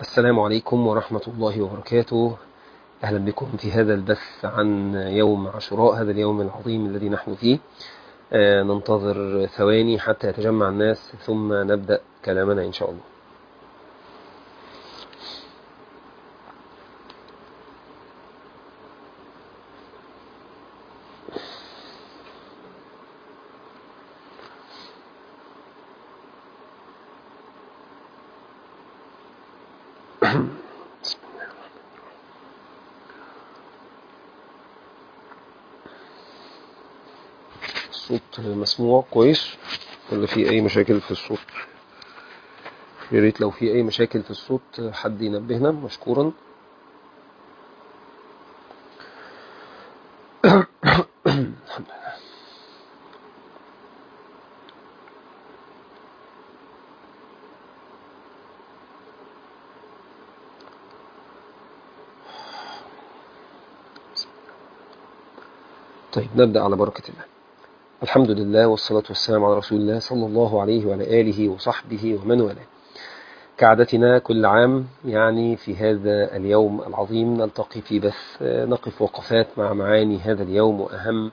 السلام عليكم ورحمة الله وبركاته أهلا بكم في هذا البث عن يوم عاشوراء هذا اليوم العظيم الذي نحن فيه آه ننتظر ثواني حتى يتجمع الناس ثم نبدأ كلامنا إن شاء الله الصوت مسموع كويس ولا في أي مشاكل في الصوت يا ريت لو في أي مشاكل في الصوت حد ينبهنا مشكورا الحمد لله طيب نبدأ على بركة الله الحمد لله والصلاة والسلام على رسول الله صلى الله عليه وعلى آله وصحبه ومن والاه كعادتنا كل عام يعني في هذا اليوم العظيم نلتقي في بث نقف وقفات مع معاني هذا اليوم وأهم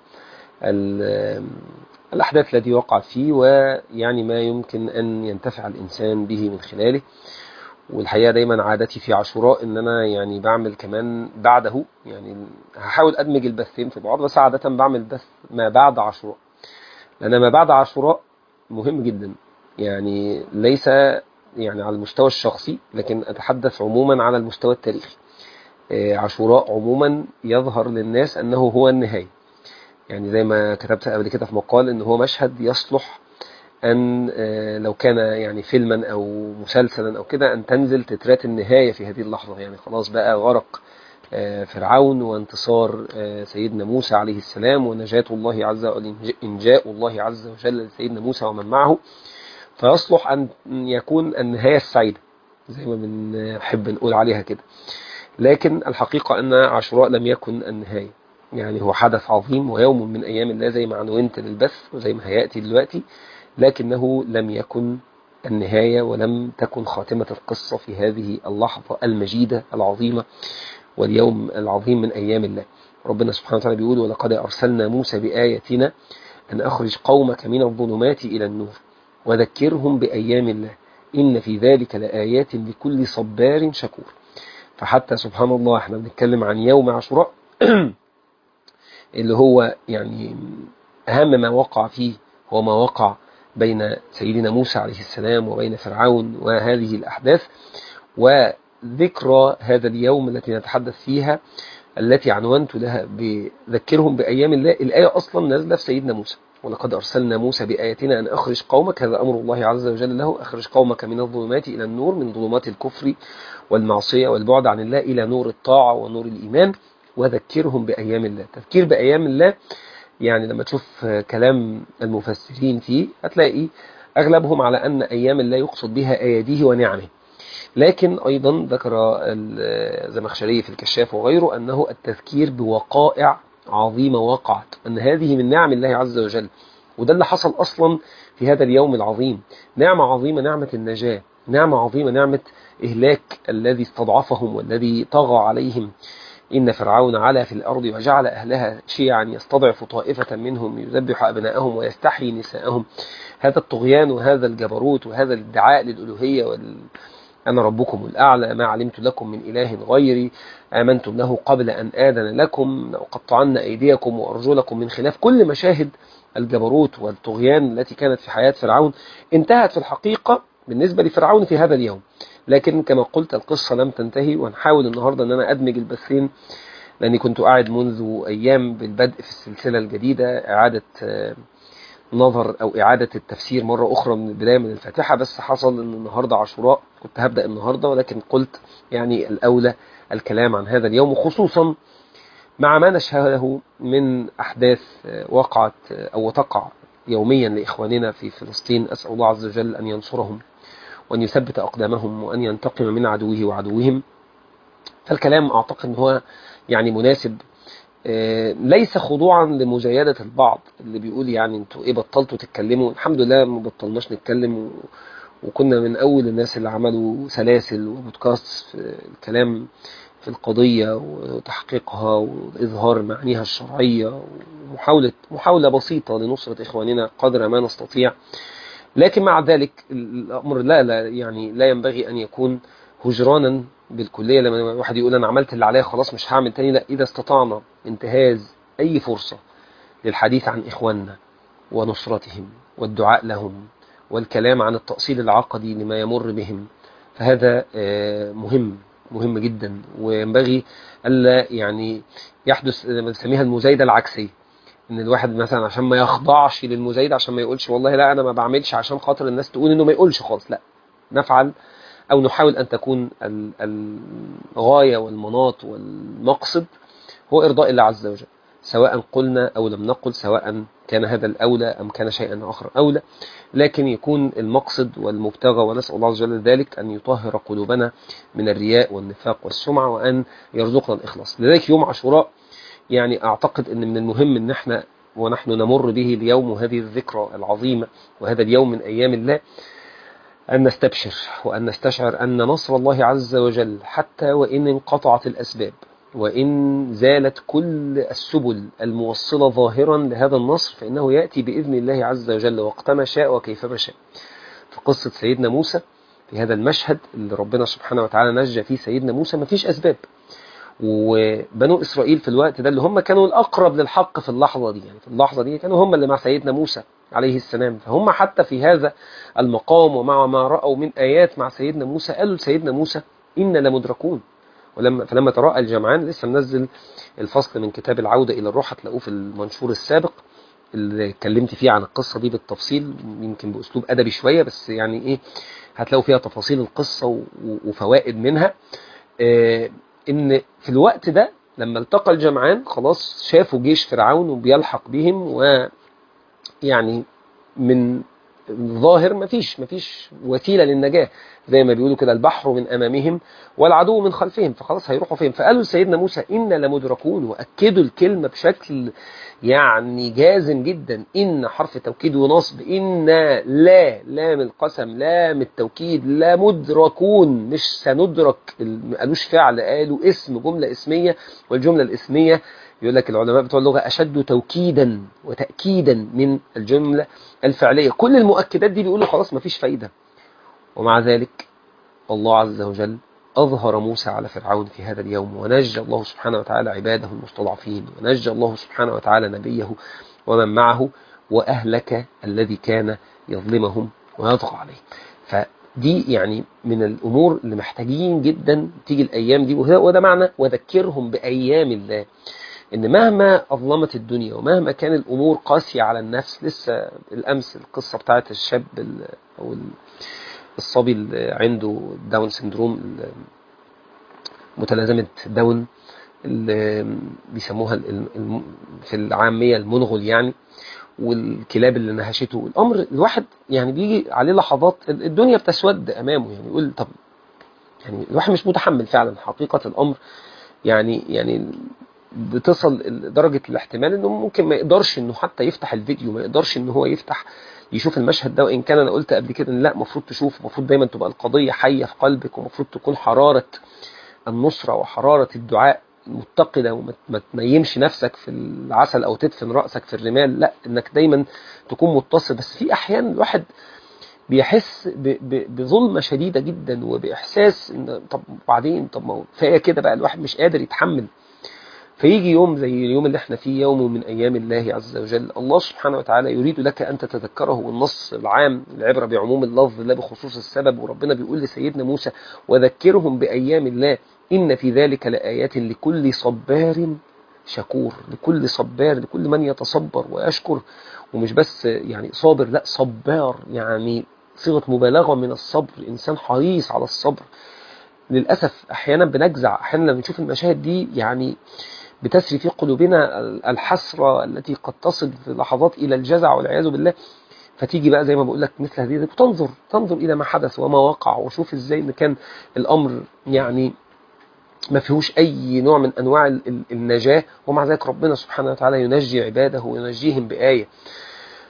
الأحداث التي وقعت فيه ويعني ما يمكن أن ينتفع الإنسان به من خلاله والحقيقة دايما عادتي في عاشوراء ان انا يعني بعمل كمان بعده يعني هحاول ادمج البثين في بعض بس عادة بعمل بث ما بعد عاشوراء لان ما بعد عاشوراء مهم جدا يعني ليس يعني على المستوى الشخصي لكن اتحدث عموما على المستوى التاريخي عاشوراء عموما يظهر للناس انه هو النهاية يعني زي ما كتبت قبل كده في مقال ان هو مشهد يصلح أن لو كان يعني فيلما أو مسلسلا أو كده أن تنزل تترات النهاية في هذه اللحظة يعني خلاص بقى غرق فرعون وانتصار سيدنا موسى عليه السلام ونجاة الله عز وجل إنجاء الله عز وجل لسيدنا موسى ومن معه فيصلح أن يكون النهاية السعيدة زي ما بنحب نقول عليها كده لكن الحقيقة أن عاشوراء لم يكن النهاية يعني هو حدث عظيم ويوم من أيام الله زي ما عنونت للبث وزي ما هيأتي دلوقتي لكنه لم يكن النهاية ولم تكن خاتمة القصة في هذه اللحظة المجيدة العظيمة واليوم العظيم من أيام الله ربنا سبحانه وتعالى بيقول ولقد أرسلنا موسى بآياتنا أن أخرج قومك من الظلمات إلى النور وذكرهم بأيام الله إن في ذلك لآيات لكل صبار شكور فحتى سبحان الله احنا بنتكلم عن يوم عاشوراء اللي هو يعني أهم ما وقع فيه هو ما وقع بين سيدنا موسى عليه السلام وبين فرعون وهذه الأحداث وذكرى هذا اليوم التي نتحدث فيها التي عنونت لها بذكرهم بأيام الله الآية أصلا نازلة في سيدنا موسى ولقد أرسلنا موسى بآياتنا أن أخرج قومك هذا أمر الله عز وجل له أخرج قومك من الظلمات إلى النور من ظلمات الكفر والمعصية والبعد عن الله إلى نور الطاعة ونور الإيمان وذكرهم بأيام الله تذكير بأيام الله يعني لما تشوف كلام المفسرين فيه هتلاقي أغلبهم على أن أيام الله يقصد بها أياديه ونعمه لكن أيضا ذكر الزمخشري في الكشاف وغيره أنه التذكير بوقائع عظيمة وقعت أن هذه من نعم الله عز وجل وده اللي حصل أصلا في هذا اليوم العظيم نعمة عظيمة نعمة النجاة نعمة عظيمة نعمة إهلاك الذي استضعفهم والذي طغى عليهم إن فرعون علا في الأرض وجعل أهلها شيعا يستضعف طائفة منهم يذبح أبناءهم ويستحيي نساءهم هذا الطغيان وهذا الجبروت وهذا الادعاء للألوهية وال... أنا ربكم الأعلى ما علمت لكم من إله غيري آمنتم له قبل أن آذن لكم لأقطعن أيديكم وأرجلكم من خلاف كل مشاهد الجبروت والطغيان التي كانت في حياة فرعون انتهت في الحقيقة بالنسبة لفرعون في هذا اليوم لكن كما قلت القصة لم تنتهي وهنحاول النهاردة أن أنا أدمج البثين لأني كنت قاعد منذ أيام بالبدء في السلسلة الجديدة إعادة نظر أو إعادة التفسير مرة أخرى من البداية من الفاتحة بس حصل أن النهاردة عاشوراء كنت هبدأ النهاردة ولكن قلت يعني الأولى الكلام عن هذا اليوم وخصوصا مع ما نشهده من أحداث وقعت أو تقع يوميا لإخواننا في فلسطين أسأل الله عز وجل أن ينصرهم وأن يثبت أقدامهم وأن ينتقم من عدوه وعدوهم فالكلام أعتقد هو يعني مناسب ليس خضوعا لمجايدة البعض اللي بيقول يعني انتوا ايه بطلتوا تتكلموا الحمد لله ما بطلناش نتكلم وكنا من أول الناس اللي عملوا سلاسل وبودكاست في الكلام في القضية وتحقيقها وإظهار معانيها الشرعية ومحاولة محاولة بسيطة لنصرة إخواننا قدر ما نستطيع لكن مع ذلك الأمر لا, لا يعني لا ينبغي أن يكون هجرانا بالكلية لما واحد يقول أنا عملت اللي عليا خلاص مش هعمل تاني لا إذا استطعنا انتهاز أي فرصة للحديث عن إخواننا ونصرتهم والدعاء لهم والكلام عن التأصيل العقدي لما يمر بهم فهذا مهم مهم جدا وينبغي ألا يعني يحدث ما بنسميها المزايدة العكسية ان الواحد مثلا عشان ما يخضعش للمزايدة عشان ما يقولش والله لا انا ما بعملش عشان خاطر الناس تقول انه ما يقولش خالص لا نفعل او نحاول ان تكون الغاية والمناط والمقصد هو ارضاء الله عز وجل سواء قلنا او لم نقل سواء كان هذا الاولى ام كان شيئا اخر اولى لكن يكون المقصد والمبتغى ونسأل الله عز وجل ذلك أن يطهر قلوبنا من الرياء والنفاق والسمعة وأن يرزقنا الإخلاص لذلك يوم عاشوراء يعني أعتقد أن من المهم أن احنا ونحن نمر به اليوم وهذه الذكرى العظيمة وهذا اليوم من أيام الله أن نستبشر وأن نستشعر أن نصر الله عز وجل حتى وإن انقطعت الأسباب وإن زالت كل السبل الموصلة ظاهرا لهذا النصر فإنه يأتي بإذن الله عز وجل وقتما شاء وكيفما شاء في قصة سيدنا موسى في هذا المشهد اللي ربنا سبحانه وتعالى نجى فيه سيدنا موسى ما فيش أسباب وبنو إسرائيل في الوقت ده اللي هم كانوا الأقرب للحق في اللحظة دي يعني في اللحظة دي كانوا هم اللي مع سيدنا موسى عليه السلام فهم حتى في هذا المقام ومع ما رأوا من آيات مع سيدنا موسى قالوا لسيدنا موسى إن لمدركون ولما فلما تراءى الجمعان لسه منزل الفصل من كتاب العودة إلى الروح هتلاقوه في المنشور السابق اللي اتكلمت فيه عن القصة دي بالتفصيل يمكن بأسلوب أدبي شوية بس يعني إيه هتلاقوا فيها تفاصيل القصة وفوائد منها اه إن في الوقت ده لما التقى الجمعان خلاص شافوا جيش فرعون وبيلحق بهم ويعني من الظاهر مفيش مفيش وسيله للنجاه زي ما بيقولوا كده البحر من امامهم والعدو من خلفهم فخلاص هيروحوا فين فقالوا لسيدنا موسى انا لمدركون واكدوا الكلمه بشكل يعني جازم جدا ان حرف توكيد ونصب انا لا لام القسم لام التوكيد لا مدركون مش سندرك ما قالوش فعل قالوا اسم جمله اسميه والجمله الاسميه يقول لك العلماء بتوع اللغة أشد توكيدا وتأكيدا من الجملة الفعلية كل المؤكدات دي بيقولوا خلاص مفيش فايدة ومع ذلك الله عز وجل أظهر موسى على فرعون في هذا اليوم ونجى الله سبحانه وتعالى عباده المستضعفين ونجى الله سبحانه وتعالى نبيه ومن معه وأهلك الذي كان يظلمهم ويطغى عليه فدي يعني من الأمور اللي محتاجين جدا تيجي الأيام دي وده معنى وذكرهم بأيام الله ان مهما اظلمت الدنيا ومهما كان الامور قاسيه على النفس لسه الامس القصه بتاعت الشاب او الصبي اللي عنده داون سندروم متلازمه داون اللي بيسموها في العاميه المنغل يعني والكلاب اللي نهشته الامر الواحد يعني بيجي عليه لحظات الدنيا بتسود امامه يعني يقول طب يعني الواحد مش متحمل فعلا حقيقه الامر يعني يعني بتصل درجة الاحتمال انه ممكن ما يقدرش انه حتى يفتح الفيديو ما يقدرش ان هو يفتح يشوف المشهد ده وان كان انا قلت قبل كده ان لا المفروض تشوف المفروض دايما تبقى القضية حية في قلبك ومفروض تكون حرارة النصرة وحرارة الدعاء متقدة وما تنيمش نفسك في العسل او تدفن رأسك في الرمال لا انك دايما تكون متصل بس في احيان الواحد بيحس بظلمة شديدة جدا وبإحساس ان طب وبعدين طب ما كفايه كده بقى الواحد مش قادر يتحمل فيجي يوم زي اليوم اللي احنا فيه يوم من أيام الله عز وجل الله سبحانه وتعالى يريد لك أن تتذكره والنص العام العبرة بعموم اللفظ لا بخصوص السبب وربنا بيقول لسيدنا موسى وذكرهم بأيام الله إن في ذلك لآيات لكل صبار شكور لكل صبار لكل من يتصبر ويشكر ومش بس يعني صابر لا صبار يعني صيغة مبالغة من الصبر إنسان حريص على الصبر للأسف أحيانا بنجزع أحيانا لما نشوف المشاهد دي يعني بتسري في قلوبنا الحسرة التي قد تصل في لحظات إلى الجزع والعياذ بالله فتيجي بقى زي ما بقول لك مثل هذه وتنظر تنظر إلى ما حدث وما وقع وشوف إزاي إن كان الأمر يعني ما فيهوش أي نوع من أنواع النجاة ومع ذلك ربنا سبحانه وتعالى ينجي عباده وينجيهم بآية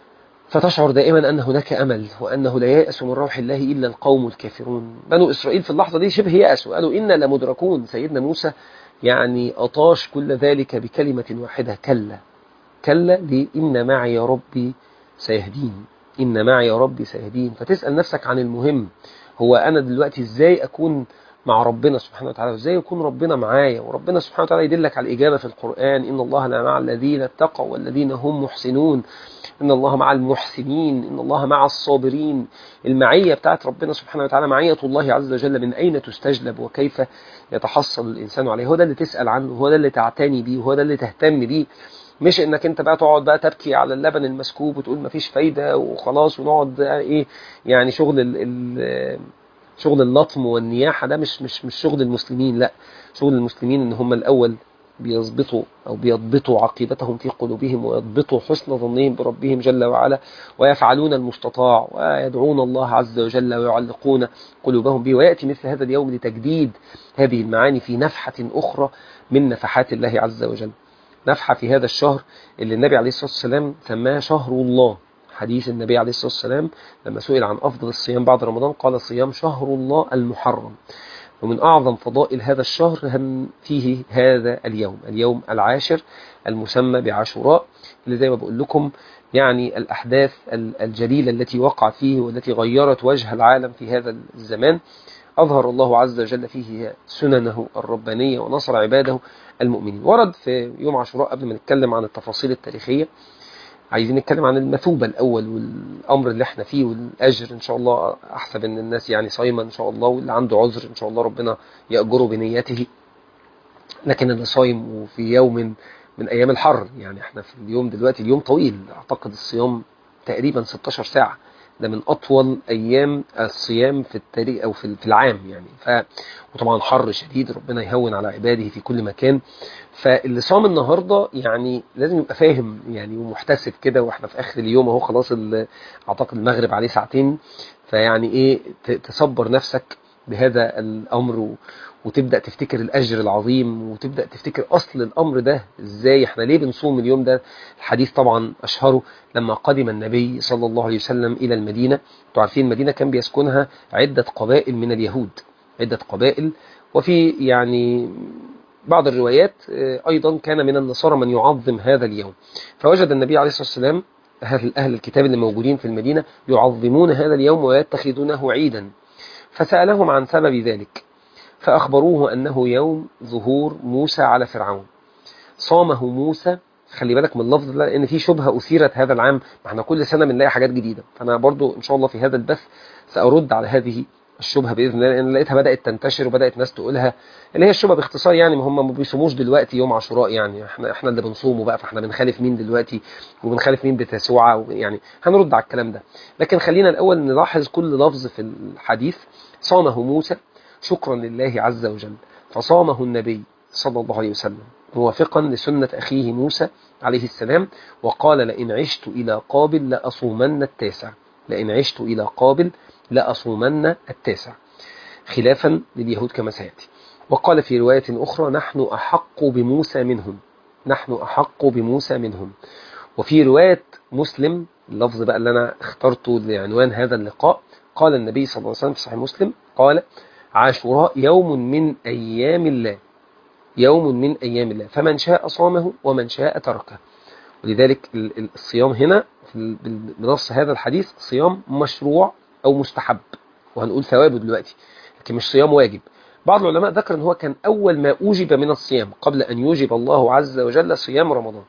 فتشعر دائما أن هناك أمل وأنه لا يأس من روح الله إلا القوم الكافرون بنو إسرائيل في اللحظة دي شبه يأسوا قالوا إنا لمدركون سيدنا موسى يعني أطاش كل ذلك بكلمة واحدة كلا كلا لي إن معي يا ربي سيهدين إن معي يا ربي سيهدين فتسأل نفسك عن المهم هو أنا دلوقتي إزاي أكون مع ربنا سبحانه وتعالى وإزاي يكون ربنا معايا وربنا سبحانه وتعالى يدلك على الإجابة في القرآن إن الله لا مع الذين اتقوا والذين هم محسنون إن الله مع المحسنين إن الله مع الصابرين المعية بتاعت ربنا سبحانه وتعالى معية الله عز وجل من أين تستجلب وكيف يتحصل الإنسان عليه هو ده اللي تسأل عنه هو ده اللي تعتني بيه هو ده اللي تهتم بيه مش انك انت بقى تقعد بقى تبكي على اللبن المسكوب وتقول مفيش فايدة وخلاص ونقعد بقى ايه يعني شغل ال ال شغل اللطم والنياحة ده مش مش مش شغل المسلمين لا شغل المسلمين ان هم الاول بيضبطوا أو بيضبطوا عقيدتهم في قلوبهم ويضبطوا حسن ظنهم بربهم جل وعلا ويفعلون المستطاع ويدعون الله عز وجل ويعلقون قلوبهم به ويأتي مثل هذا اليوم لتجديد هذه المعاني في نفحة أخرى من نفحات الله عز وجل نفحة في هذا الشهر اللي النبي عليه الصلاة والسلام سماه شهر الله حديث النبي عليه الصلاة والسلام لما سئل عن أفضل الصيام بعد رمضان قال صيام شهر الله المحرم ومن أعظم فضائل هذا الشهر هم فيه هذا اليوم اليوم العاشر المسمى بعاشوراء اللي زي ما بقول لكم يعني الأحداث الجليلة التي وقعت فيه والتي غيرت وجه العالم في هذا الزمان أظهر الله عز وجل فيه سننه الربانية ونصر عباده المؤمنين ورد في يوم عاشوراء قبل ما نتكلم عن التفاصيل التاريخية عايزين نتكلم عن المثوبة الأول والأمر اللي احنا فيه والأجر إن شاء الله أحسب إن الناس يعني صايمة إن شاء الله واللي عنده عذر إن شاء الله ربنا يأجره بنيته لكن اللي صايم وفي يوم من أيام الحر يعني احنا في اليوم دلوقتي اليوم طويل أعتقد الصيام تقريبا 16 ساعة ده من أطول أيام الصيام في التاريخ أو في العام يعني ف وطبعا حر شديد ربنا يهون على عباده في كل مكان فاللي صام النهارده يعني لازم يبقى فاهم يعني ومحتسب كده واحنا في آخر اليوم أهو خلاص أعتقد المغرب عليه ساعتين فيعني إيه تصبر نفسك بهذا الأمر وتبدأ تفتكر الأجر العظيم وتبدأ تفتكر أصل الأمر ده إزاي إحنا ليه بنصوم اليوم ده الحديث طبعا أشهره لما قدم النبي صلى الله عليه وسلم إلى المدينة تعرفين المدينة كان بيسكنها عدة قبائل من اليهود عدة قبائل وفي يعني بعض الروايات أيضا كان من النصارى من يعظم هذا اليوم فوجد النبي عليه الصلاة والسلام أهل, أهل الكتاب اللي موجودين في المدينة يعظمون هذا اليوم ويتخذونه عيدا فسألهم عن سبب ذلك فأخبروه أنه يوم ظهور موسى على فرعون صامه موسى خلي بالك من اللفظ ده لأن في شبهة أثيرت هذا العام ما احنا كل سنة بنلاقي حاجات جديدة فأنا برضو إن شاء الله في هذا البث سأرد على هذه الشبهة بإذن الله لأن لقيتها بدأت تنتشر وبدأت ناس تقولها اللي هي الشبهة باختصار يعني ما هم ما بيصوموش دلوقتي يوم عاشوراء يعني احنا احنا اللي بنصومه بقى فاحنا بنخالف مين دلوقتي وبنخالف مين بتسوعة يعني هنرد على الكلام ده لكن خلينا الأول نلاحظ كل لفظ في الحديث صامه موسى شكرا لله عز وجل فصامه النبي صلى الله عليه وسلم موافقا لسنة أخيه موسى عليه السلام وقال لئن عشت إلى قابل لأصومن التاسع لئن عشت إلى قابل لأصومن التاسع خلافا لليهود كما سيأتي وقال في رواية أخرى نحن أحق بموسى منهم نحن أحق بموسى منهم وفي رواية مسلم اللفظ بقى اللي أنا اخترته لعنوان هذا اللقاء قال النبي صلى الله عليه وسلم في صحيح مسلم قال عاشوراء يوم من أيام الله يوم من أيام الله فمن شاء صامه ومن شاء تركه ولذلك الصيام هنا بنص هذا الحديث صيام مشروع أو مستحب وهنقول ثوابه دلوقتي لكن مش صيام واجب بعض العلماء ذكر ان هو كان أول ما أوجب من الصيام قبل أن يوجب الله عز وجل صيام رمضان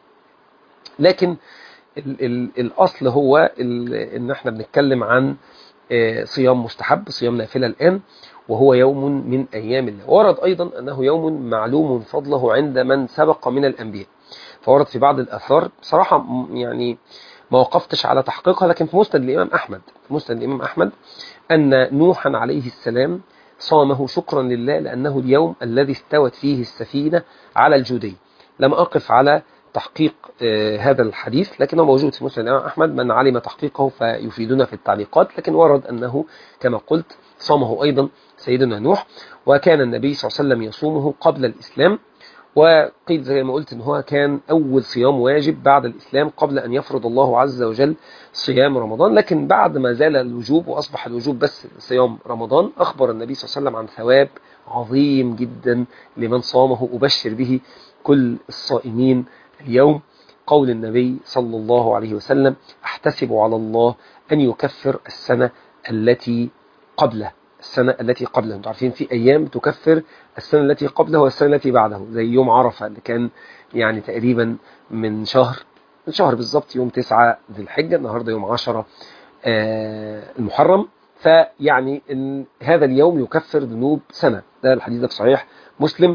لكن ال ال الأصل هو ان احنا بنتكلم عن صيام مستحب صيام نافلة الآن وهو يوم من أيام الله ورد أيضا أنه يوم معلوم فضله عند من سبق من الأنبياء فورد في بعض الأثار بصراحة يعني ما وقفتش على تحقيقها لكن في مسند الإمام أحمد في مسند الإمام أحمد أن نوحا عليه السلام صامه شكرا لله لأنه اليوم الذي استوت فيه السفينة على الجودي لم أقف على تحقيق هذا الحديث لكنه موجود في مسند الإمام أحمد من علم تحقيقه فيفيدنا في التعليقات لكن ورد أنه كما قلت صامه أيضا سيدنا نوح وكان النبي صلى الله عليه وسلم يصومه قبل الإسلام وقيل زي ما قلت ان هو كان اول صيام واجب بعد الاسلام قبل ان يفرض الله عز وجل صيام رمضان لكن بعد ما زال الوجوب واصبح الوجوب بس صيام رمضان اخبر النبي صلى الله عليه وسلم عن ثواب عظيم جدا لمن صامه ابشر به كل الصائمين اليوم قول النبي صلى الله عليه وسلم احتسب على الله ان يكفر السنه التي قبله السنة التي قبله انتوا عارفين في أيام تكفر السنة التي قبله والسنة التي بعده زي يوم عرفة اللي كان يعني تقريبا من شهر من شهر بالظبط يوم تسعة ذي الحجة النهاردة يوم عشرة آه المحرم فيعني إن هذا اليوم يكفر ذنوب سنة ده الحديث ده في صحيح مسلم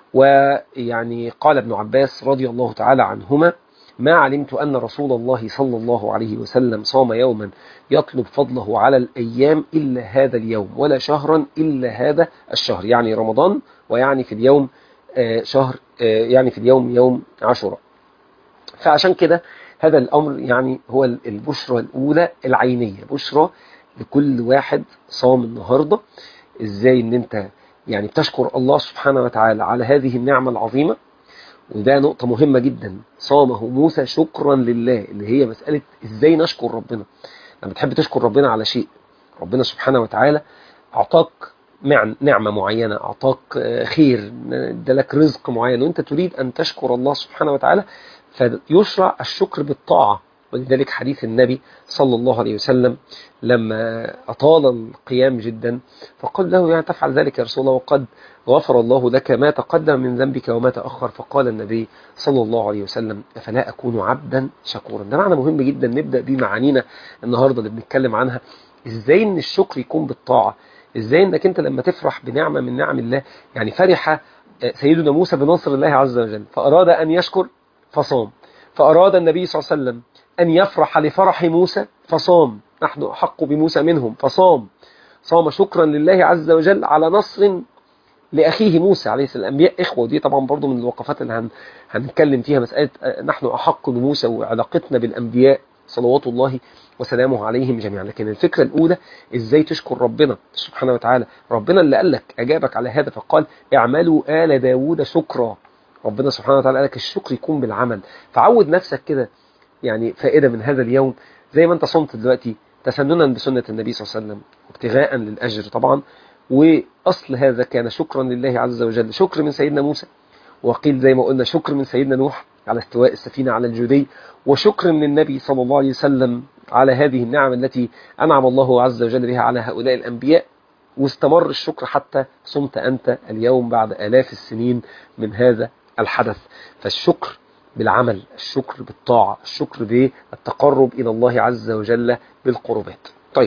ويعني قال ابن عباس رضي الله تعالى عنهما ما علمت أن رسول الله صلى الله عليه وسلم صام يوما يطلب فضله على الأيام إلا هذا اليوم ولا شهرا إلا هذا الشهر يعني رمضان ويعني في اليوم شهر يعني في اليوم يوم عاشوراء فعشان كده هذا الأمر يعني هو البشرى الأولى العينية بشرى لكل واحد صام النهاردة إزاي إن أنت يعني بتشكر الله سبحانه وتعالى على هذه النعمة العظيمة وده نقطة مهمة جدا صامه موسى شكرا لله اللي هي مسألة ازاي نشكر ربنا لما بتحب تشكر ربنا على شيء ربنا سبحانه وتعالى أعطاك نعمة معينة أعطاك خير ادالك رزق معين وانت تريد أن تشكر الله سبحانه وتعالى فيشرع الشكر بالطاعة ولذلك حديث النبي صلى الله عليه وسلم لما أطال القيام جدا فقال له يعني تفعل ذلك يا رسول الله وقد غفر الله لك ما تقدم من ذنبك وما تأخر فقال النبي صلى الله عليه وسلم أفلا أكون عبدا شكورا ده معنى مهم جدا نبدأ بيه معانينا النهاردة اللي بنتكلم عنها إزاي إن الشكر يكون بالطاعة إزاي إنك أنت لما تفرح بنعمة من نعم الله يعني فرح سيدنا موسى بنصر الله عز وجل فأراد أن يشكر فصام فأراد النبي صلى الله عليه وسلم أن يفرح لفرح موسى فصام نحن أحق بموسى منهم فصام صام شكرا لله عز وجل على نصر لأخيه موسى عليه السلام الأنبياء إخوة ودي طبعا برضو من الوقفات اللي هن... هنتكلم فيها مسألة نحن أحق بموسى وعلاقتنا بالأنبياء صلوات الله وسلامه عليهم جميعا لكن الفكرة الأولى إزاي تشكر ربنا سبحانه وتعالى ربنا اللي قال لك أجابك على هذا فقال اعملوا آل داود شكرا ربنا سبحانه وتعالى قال لك الشكر يكون بالعمل فعود نفسك كده يعني فائدة من هذا اليوم زي ما انت صمت دلوقتي تسننا بسنة النبي صلى الله عليه وسلم وابتغاء للأجر طبعا وأصل هذا كان شكرا لله عز وجل شكر من سيدنا موسى وقيل زي ما قلنا شكر من سيدنا نوح على استواء السفينة على الجودي وشكر من النبي صلى الله عليه وسلم على هذه النعم التي أنعم الله عز وجل بها على هؤلاء الأنبياء واستمر الشكر حتى صمت أنت اليوم بعد آلاف السنين من هذا الحدث فالشكر بالعمل الشكر بالطاعة الشكر بالتقرب إلى الله عز وجل بالقربات طيب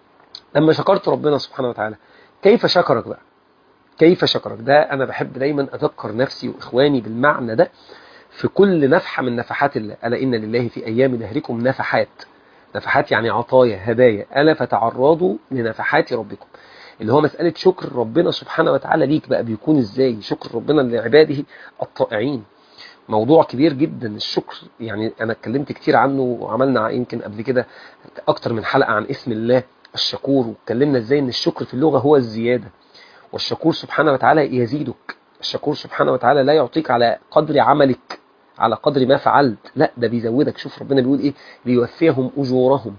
لما شكرت ربنا سبحانه وتعالى كيف شكرك بقى كيف شكرك ده أنا بحب دايما أذكر نفسي وإخواني بالمعنى ده في كل نفحة من نفحات الله ألا إن لله في أيام دهركم نفحات نفحات يعني عطايا هدايا ألا فتعرضوا لنفحات ربكم اللي هو مسألة شكر ربنا سبحانه وتعالى ليك بقى بيكون إزاي شكر ربنا لعباده الطائعين موضوع كبير جدا الشكر يعني أنا اتكلمت كتير عنه وعملنا يمكن قبل كده أكتر من حلقة عن اسم الله الشكور واتكلمنا إزاي إن الشكر في اللغة هو الزيادة والشكور سبحانه وتعالى يزيدك الشكور سبحانه وتعالى لا يعطيك على قدر عملك على قدر ما فعلت لا ده بيزودك شوف ربنا بيقول ايه ليوفيهم اجورهم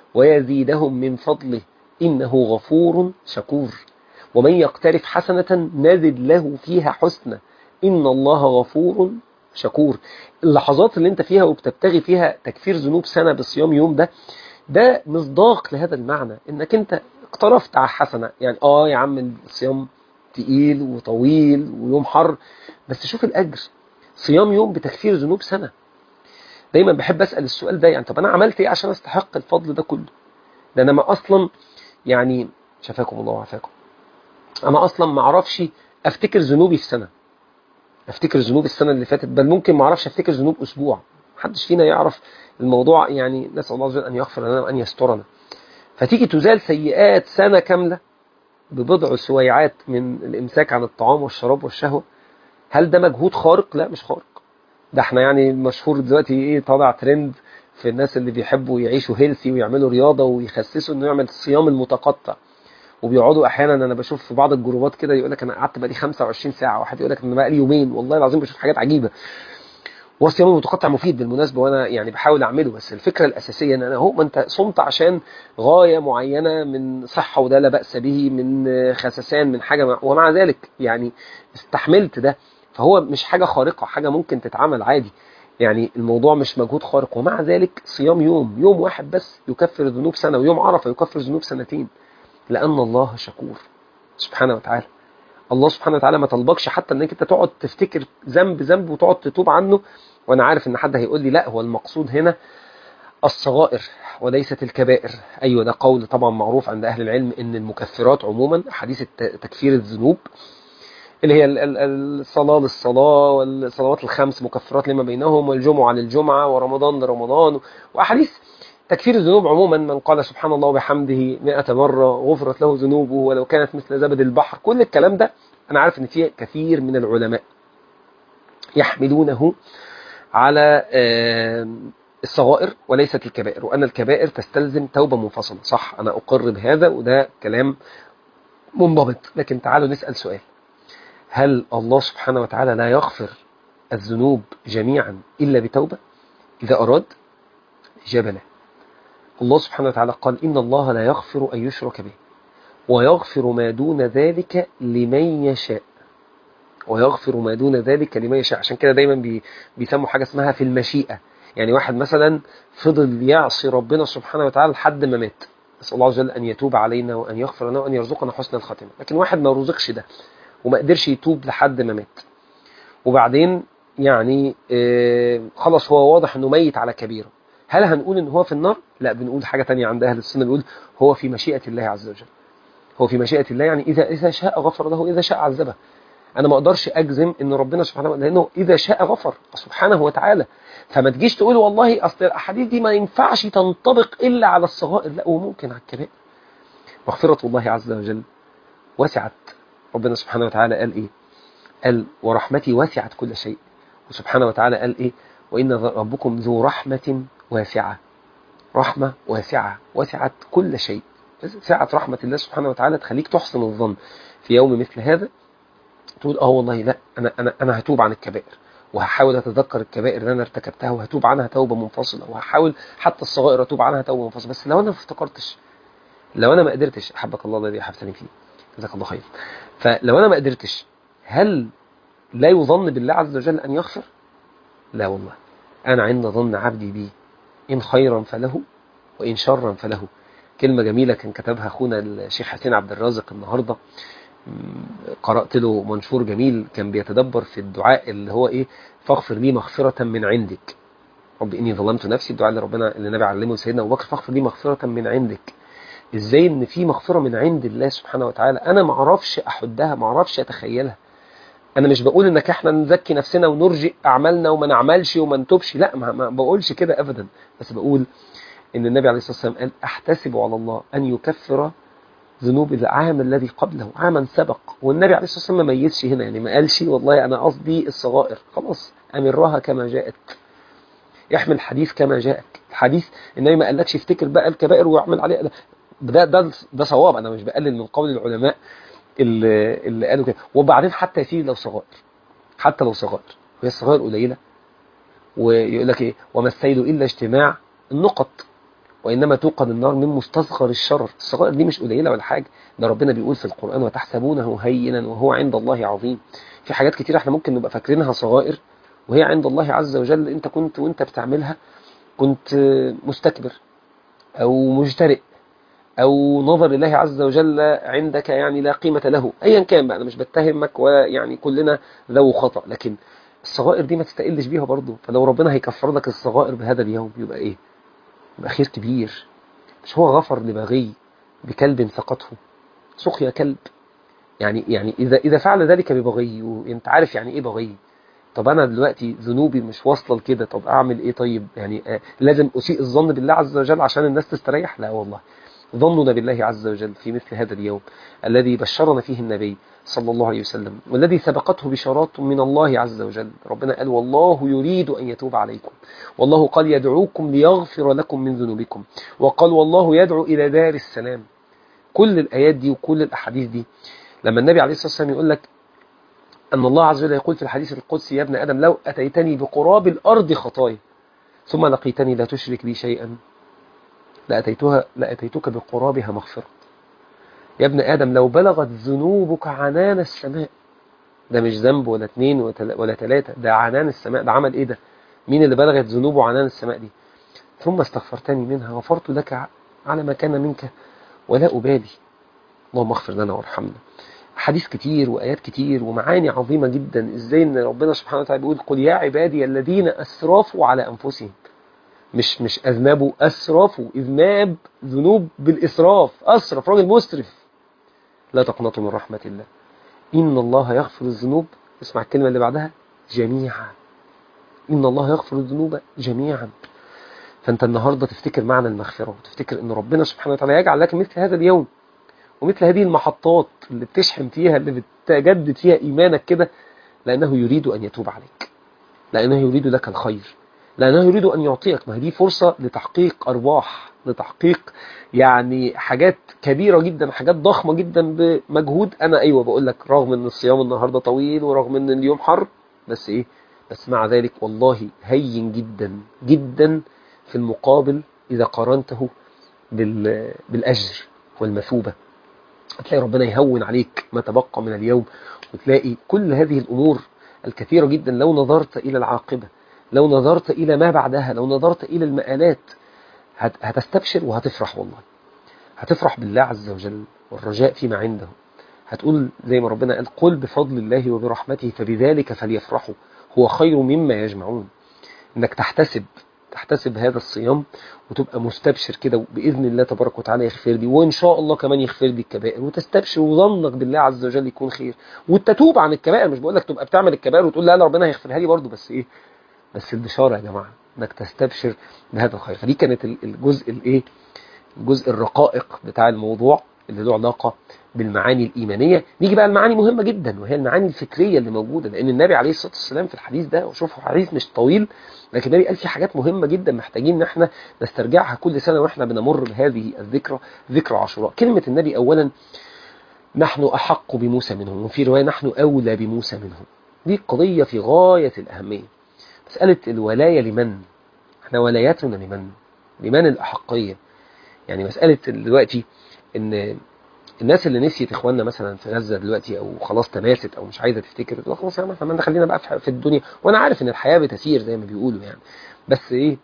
ويزيدهم من فضله انه غفور شكور ومن يقترف حسنة نزد له فيها حسنة ان الله غفور شكور اللحظات اللي انت فيها وبتبتغي فيها تكفير ذنوب سنة بصيام يوم ده ده مصداق لهذا المعنى انك انت اقترفت على حسنة يعني اه يا عم الصيام تقيل وطويل ويوم حر بس شوف الاجر صيام يوم بتكفير ذنوب سنة دايما بحب أسأل السؤال ده يعني طب أنا عملت إيه عشان أستحق الفضل ده كله ده أنا ما أصلا يعني شفاكم الله وعافاكم أنا أصلا ما أعرفش أفتكر ذنوبي في سنة أفتكر ذنوب السنة اللي فاتت بل ممكن ما أعرفش أفتكر ذنوب أسبوع محدش فينا يعرف الموضوع يعني نسأل الله عز وجل أن يغفر لنا وأن يسترنا فتيجي تزال سيئات سنة كاملة ببضع سويعات من الإمساك عن الطعام والشراب والشهوة هل ده مجهود خارق؟ لا مش خارق ده احنا يعني مشهور دلوقتي ايه طالع ترند في الناس اللي بيحبوا يعيشوا هيلثي ويعملوا رياضة ويخسسوا انه يعمل الصيام المتقطع وبيقعدوا احيانا انا بشوف في بعض الجروبات كده يقول لك انا قعدت بقالي 25 ساعه واحد يقول لك انا بقالي يومين والله العظيم بشوف حاجات عجيبه والصيام المتقطع مفيد بالمناسبه وانا يعني بحاول اعمله بس الفكره الاساسيه ان انا اهو ما انت صمت عشان غايه معينه من صحه وده لا باس به من خسسان من حاجه ومع ذلك يعني استحملت ده فهو مش حاجه خارقه حاجه ممكن تتعمل عادي يعني الموضوع مش مجهود خارق ومع ذلك صيام يوم يوم واحد بس يكفر ذنوب سنه ويوم عرفه يكفر ذنوب سنتين لان الله شكور سبحانه وتعالى الله سبحانه وتعالى ما طلبكش حتى انك انت تقعد تفتكر ذنب ذنب وتقعد تتوب عنه وانا عارف ان حد هيقول لي لا هو المقصود هنا الصغائر وليست الكبائر ايوه ده قول طبعا معروف عند اهل العلم ان المكفرات عموما حديث تكفير الذنوب اللي هي الصلاة للصلاة والصلوات الخمس مكفرات لما بينهم والجمعة للجمعة ورمضان لرمضان وأحاديث تكفير الذنوب عموما من قال سبحان الله وبحمده مئة مرة غفرت له ذنوبه ولو كانت مثل زبد البحر كل الكلام ده أنا عارف أن فيه كثير من العلماء يحملونه على الصغائر وليست الكبائر وأن الكبائر تستلزم توبة منفصلة صح أنا أقر بهذا وده كلام منضبط لكن تعالوا نسأل سؤال هل الله سبحانه وتعالى لا يغفر الذنوب جميعا إلا بتوبة إذا أراد إجابة لا الله سبحانه وتعالى قال إن الله لا يغفر أن يشرك به ويغفر ما دون ذلك لمن يشاء ويغفر ما دون ذلك لمن يشاء عشان كده دايما بي بيسموا حاجة اسمها في المشيئة يعني واحد مثلا فضل يعصي ربنا سبحانه وتعالى لحد ما مات نسأل الله عز وجل أن يتوب علينا وأن يغفر لنا وأن يرزقنا حسن الخاتمة لكن واحد ما رزقش ده وما قدرش يتوب لحد ما مات وبعدين يعني آه خلاص هو واضح انه ميت على كبيره هل هنقول ان هو في النار لا بنقول حاجة تانية عند اهل السنة بنقول هو في مشيئة الله عز وجل هو في مشيئة الله يعني اذا اذا شاء غفر له اذا شاء عذبه انا ما اقدرش اجزم ان ربنا سبحانه وتعالى لانه اذا شاء غفر سبحانه وتعالى فما تجيش تقول والله اصل الاحاديث دي ما ينفعش تنطبق الا على الصغائر لا وممكن على الكبائر مغفرة الله عز وجل وسعت ربنا سبحانه وتعالى قال ايه قال ورحمتي وسعت كل شيء وسبحانه وتعالى قال ايه وان ربكم ذو رحمة واسعة رحمة واسعة وسعت كل شيء سعة رحمة الله سبحانه وتعالى تخليك تحسن الظن في يوم مثل هذا تقول اه والله لا انا انا انا هتوب عن الكبائر وهحاول اتذكر الكبائر اللي انا ارتكبتها وهتوب عنها توبه منفصله وهحاول حتى الصغائر اتوب عنها توبه منفصله بس لو انا ما افتكرتش لو انا ما قدرتش احبك الله الذي احبتني فيه جزاك الله خير فلو انا ما قدرتش هل لا يظن بالله عز وجل ان يغفر لا والله انا عند ظن عبدي بي ان خيرا فله وان شرا فله كلمه جميله كان كتبها اخونا الشيخ حسين عبد الرازق النهارده قرأت له منشور جميل كان بيتدبر في الدعاء اللي هو ايه فاغفر لي مغفرة من عندك رب اني ظلمت نفسي الدعاء اللي ربنا اللي النبي علمه سيدنا ابو بكر فاغفر لي مغفرة من عندك ازاي ان في مغفرة من عند الله سبحانه وتعالى انا ما اعرفش احدها ما اعرفش اتخيلها انا مش بقول انك احنا نزكي نفسنا ونرجئ اعمالنا وما نعملش وما نتوبش لا ما, ما بقولش كده ابدا بس بقول ان النبي عليه الصلاه والسلام قال احتسب على الله ان يكفر ذنوب العام الذي قبله عاما سبق والنبي عليه الصلاة والسلام ما ميزش هنا يعني ما قالش والله أنا قصدي الصغائر خلاص أمرها كما جاءت يحمل الحديث كما جاءك الحديث النبي ما قالكش افتكر بقى الكبائر واعمل عليها ده ده ده صواب أنا مش بقلل من قول العلماء اللي, اللي قالوا كده وبعدين حتى يا سيدي لو صغائر حتى لو صغائر وهي الصغائر قليلة ويقول لك ايه وما السيد إلا اجتماع النقط وإنما توقد النار من مستصغر الشرر الصغائر دي مش قليلة ولا حاجة ده ربنا بيقول في القرآن وتحسبونه هينا وهو عند الله عظيم في حاجات كتير احنا ممكن نبقى فاكرينها صغائر وهي عند الله عز وجل انت كنت وانت بتعملها كنت مستكبر او مجترئ او نظر الله عز وجل عندك يعني لا قيمة له ايا كان بقى انا مش بتهمك ولا يعني كلنا ذو خطأ لكن الصغائر دي ما تستقلش بيها برضه فلو ربنا هيكفر لك الصغائر بهذا اليوم يبقى ايه يبقى خير كبير مش هو غفر لبغي بكلب سقطه سقيا كلب يعني يعني إذا إذا فعل ذلك ببغي وأنت عارف يعني إيه بغي طب أنا دلوقتي ذنوبي مش واصلة لكده طب أعمل إيه طيب يعني آه لازم أسيء الظن بالله عز وجل عشان الناس تستريح لا والله ظننا بالله عز وجل في مثل هذا اليوم الذي بشرنا فيه النبي صلى الله عليه وسلم والذي سبقته بشارات من الله عز وجل ربنا قال والله يريد أن يتوب عليكم والله قال يدعوكم ليغفر لكم من ذنوبكم وقال والله يدعو إلى دار السلام كل الآيات دي وكل الأحاديث دي لما النبي عليه الصلاة والسلام يقول لك أن الله عز وجل يقول في الحديث القدسي يا ابن آدم لو أتيتني بقراب الأرض خطايا ثم لقيتني لا تشرك بي شيئا لأتيتها لأتيتك بقرابها مغفرة يا ابن آدم لو بلغت ذنوبك عنان السماء ده مش ذنب ولا اتنين ولا تلاتة ده عنان السماء ده عمل ايه ده مين اللي بلغت ذنوبه عنان السماء دي ثم استغفرتني منها غفرت لك على ما كان منك ولا أبالي اللهم اغفر لنا وارحمنا حديث كتير وآيات كتير ومعاني عظيمة جدا ازاي ان ربنا سبحانه وتعالى بيقول قل يا عبادي الذين أسرافوا على أنفسهم مش مش أذنبوا أسرفوا إذناب ذنوب بالإسراف أسرف راجل مسرف لا تقنطوا من رحمة الله إن الله يغفر الذنوب اسمع الكلمة اللي بعدها جميعا إن الله يغفر الذنوب جميعا فأنت النهاردة تفتكر معنى المغفرة وتفتكر أن ربنا سبحانه وتعالى يجعل لك مثل هذا اليوم ومثل هذه المحطات اللي بتشحن فيها اللي بتجدد فيها إيمانك كده لأنه يريد أن يتوب عليك لأنه يريد لك الخير لأنه يريد أن يعطيك ما هي دي فرصة لتحقيق أرباح لتحقيق يعني حاجات كبيرة جدا حاجات ضخمة جدا بمجهود أنا أيوة بقول لك رغم أن الصيام النهاردة طويل ورغم أن اليوم حر بس إيه بس مع ذلك والله هين جدا جدا في المقابل إذا قارنته بالأجر والمثوبة هتلاقي ربنا يهون عليك ما تبقى من اليوم وتلاقي كل هذه الأمور الكثيرة جدا لو نظرت إلى العاقبة لو نظرت إلى ما بعدها لو نظرت إلى المآلات هتستبشر وهتفرح والله هتفرح بالله عز وجل والرجاء فيما عنده هتقول زي ما ربنا قال قل بفضل الله وبرحمته فبذلك فليفرحوا هو خير مما يجمعون انك تحتسب تحتسب هذا الصيام وتبقى مستبشر كده بإذن الله تبارك وتعالى يغفر لي وإن شاء الله كمان يغفر لي الكبائر وتستبشر وظنك بالله عز وجل يكون خير وتتوب عن الكبائر مش بقول لك تبقى بتعمل الكبائر وتقول لا لا ربنا هيغفرها لي برضه بس إيه بس البشارة يا جماعة انك تستبشر بهذا الخير فدي كانت الجزء الايه الجزء الرقائق بتاع الموضوع اللي له علاقة بالمعاني الإيمانية نيجي بقى المعاني مهمة جدا وهي المعاني الفكرية اللي موجودة لأن النبي عليه الصلاة والسلام في الحديث ده وشوفوا حديث مش طويل لكن النبي قال في حاجات مهمة جدا محتاجين ان احنا نسترجعها كل سنة واحنا بنمر بهذه الذكرى ذكرى عاشوراء كلمة النبي أولا نحن أحق بموسى منهم وفي رواية نحن أولى بموسى منهم دي قضية في غاية الأهمية مسألة الولاية لمن احنا ولايتنا لمن لمن الأحقية يعني مسألة دلوقتي ان الناس اللي نسيت اخواننا مثلا في غزة دلوقتي او خلاص تناست او مش عايزة تفتكر تقول خلاص يا عم احنا خلينا بقى في الدنيا وانا عارف ان الحياة بتسير زي ما بيقولوا يعني بس ايه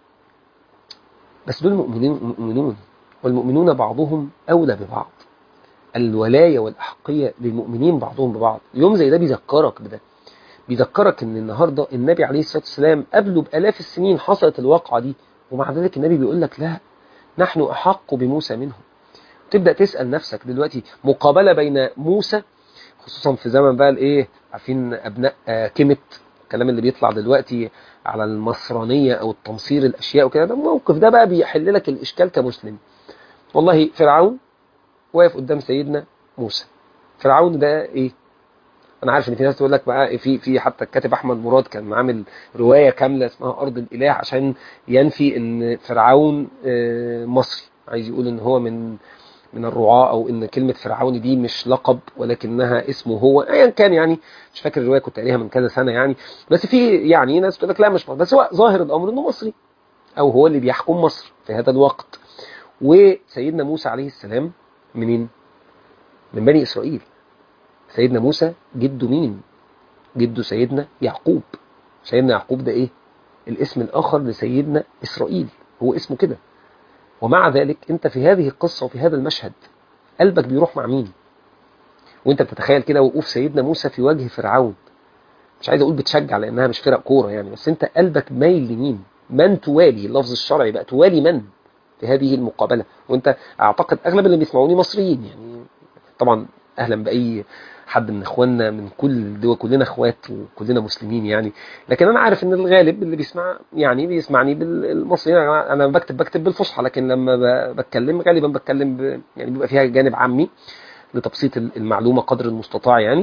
بس دول مؤمنين مؤمنون والمؤمنون بعضهم اولى ببعض الولاية والأحقية للمؤمنين بعضهم ببعض يوم زي ده بيذكرك بده بيذكرك ان النهاردة النبي عليه الصلاة والسلام قبله بألاف السنين حصلت الواقعة دي ومع ذلك النبي بيقول لك لا نحن أحق بموسى منهم تبدأ تسأل نفسك دلوقتي مقابلة بين موسى خصوصا في زمن بقى الايه عارفين ابناء كيمت الكلام اللي بيطلع دلوقتي على المصرانية او التمصير الاشياء وكده ده الموقف ده بقى بيحل لك الاشكال كمسلم والله فرعون واقف قدام سيدنا موسى فرعون ده ايه انا عارف ان في ناس تقول لك بقى في في حتى الكاتب احمد مراد كان عامل روايه كامله اسمها ارض الاله عشان ينفي ان فرعون مصري عايز يقول ان هو من من الرعاة او ان كلمة فرعون دي مش لقب ولكنها اسمه هو ايا يعني كان يعني مش فاكر الرواية كنت قاريها من كذا سنة يعني بس في يعني ناس تقول لك لا مش مصري بس هو ظاهر الامر انه مصري او هو اللي بيحكم مصر في هذا الوقت وسيدنا موسى عليه السلام منين من بني اسرائيل سيدنا موسى جده مين جده سيدنا يعقوب سيدنا يعقوب ده ايه الاسم الاخر لسيدنا اسرائيل هو اسمه كده ومع ذلك انت في هذه القصة وفي هذا المشهد قلبك بيروح مع مين وانت بتتخيل كده وقوف سيدنا موسى في وجه فرعون مش عايز اقول بتشجع لانها مش فرق كورة يعني بس انت قلبك مايل لمين من توالي اللفظ الشرعي بقى توالي من في هذه المقابلة وانت اعتقد اغلب اللي بيسمعوني مصريين يعني طبعا اهلا باي حد من اخواننا من كل دول كلنا اخوات وكلنا مسلمين يعني لكن انا عارف ان الغالب اللي بيسمع يعني بيسمعني بالمصري انا بكتب بكتب بالفصحى لكن لما بتكلم غالبا بتكلم ب... يعني بيبقى فيها جانب عامي لتبسيط المعلومه قدر المستطاع يعني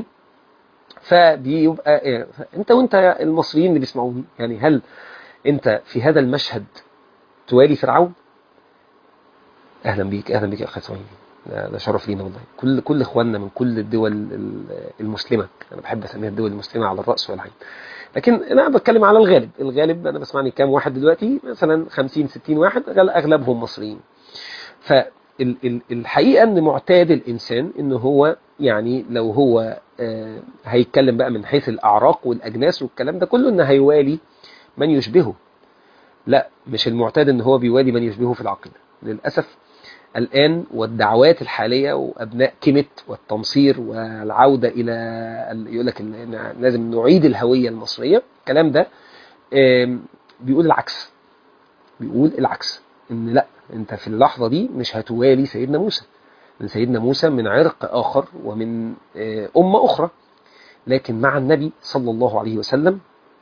فبيبقى إيه انت وانت المصريين اللي بيسمعوني يعني هل انت في هذا المشهد توالي فرعون اهلا بيك اهلا بيك يا اخي اسماعيل ده ده شرف لينا والله كل كل اخواننا من كل الدول ال- المسلمه انا بحب اسميها الدول المسلمه على الراس والعين لكن انا بتكلم على الغالب الغالب انا بسمعني كام واحد دلوقتي مثلا 50 60 واحد غال- اغلبهم مصريين فالحقيقه ان معتاد الانسان ان هو يعني لو هو آه، هيتكلم بقى من حيث الاعراق والاجناس والكلام ده كله ان هيوالي من يشبهه لا مش المعتاد ان هو بيوالي من يشبهه في العقيده للاسف الآن والدعوات الحالية وأبناء كيمت والتمصير والعودة إلى ال- يقول لك ال- لازم نعيد الهوية المصرية الكلام ده آم، بيقول العكس بيقول العكس إن لا أنت في اللحظة دي مش هتوالي سيدنا موسى لأن سيدنا موسى من عرق آخر ومن آه، أمة أخرى لكن مع النبي صلى الله عليه وسلم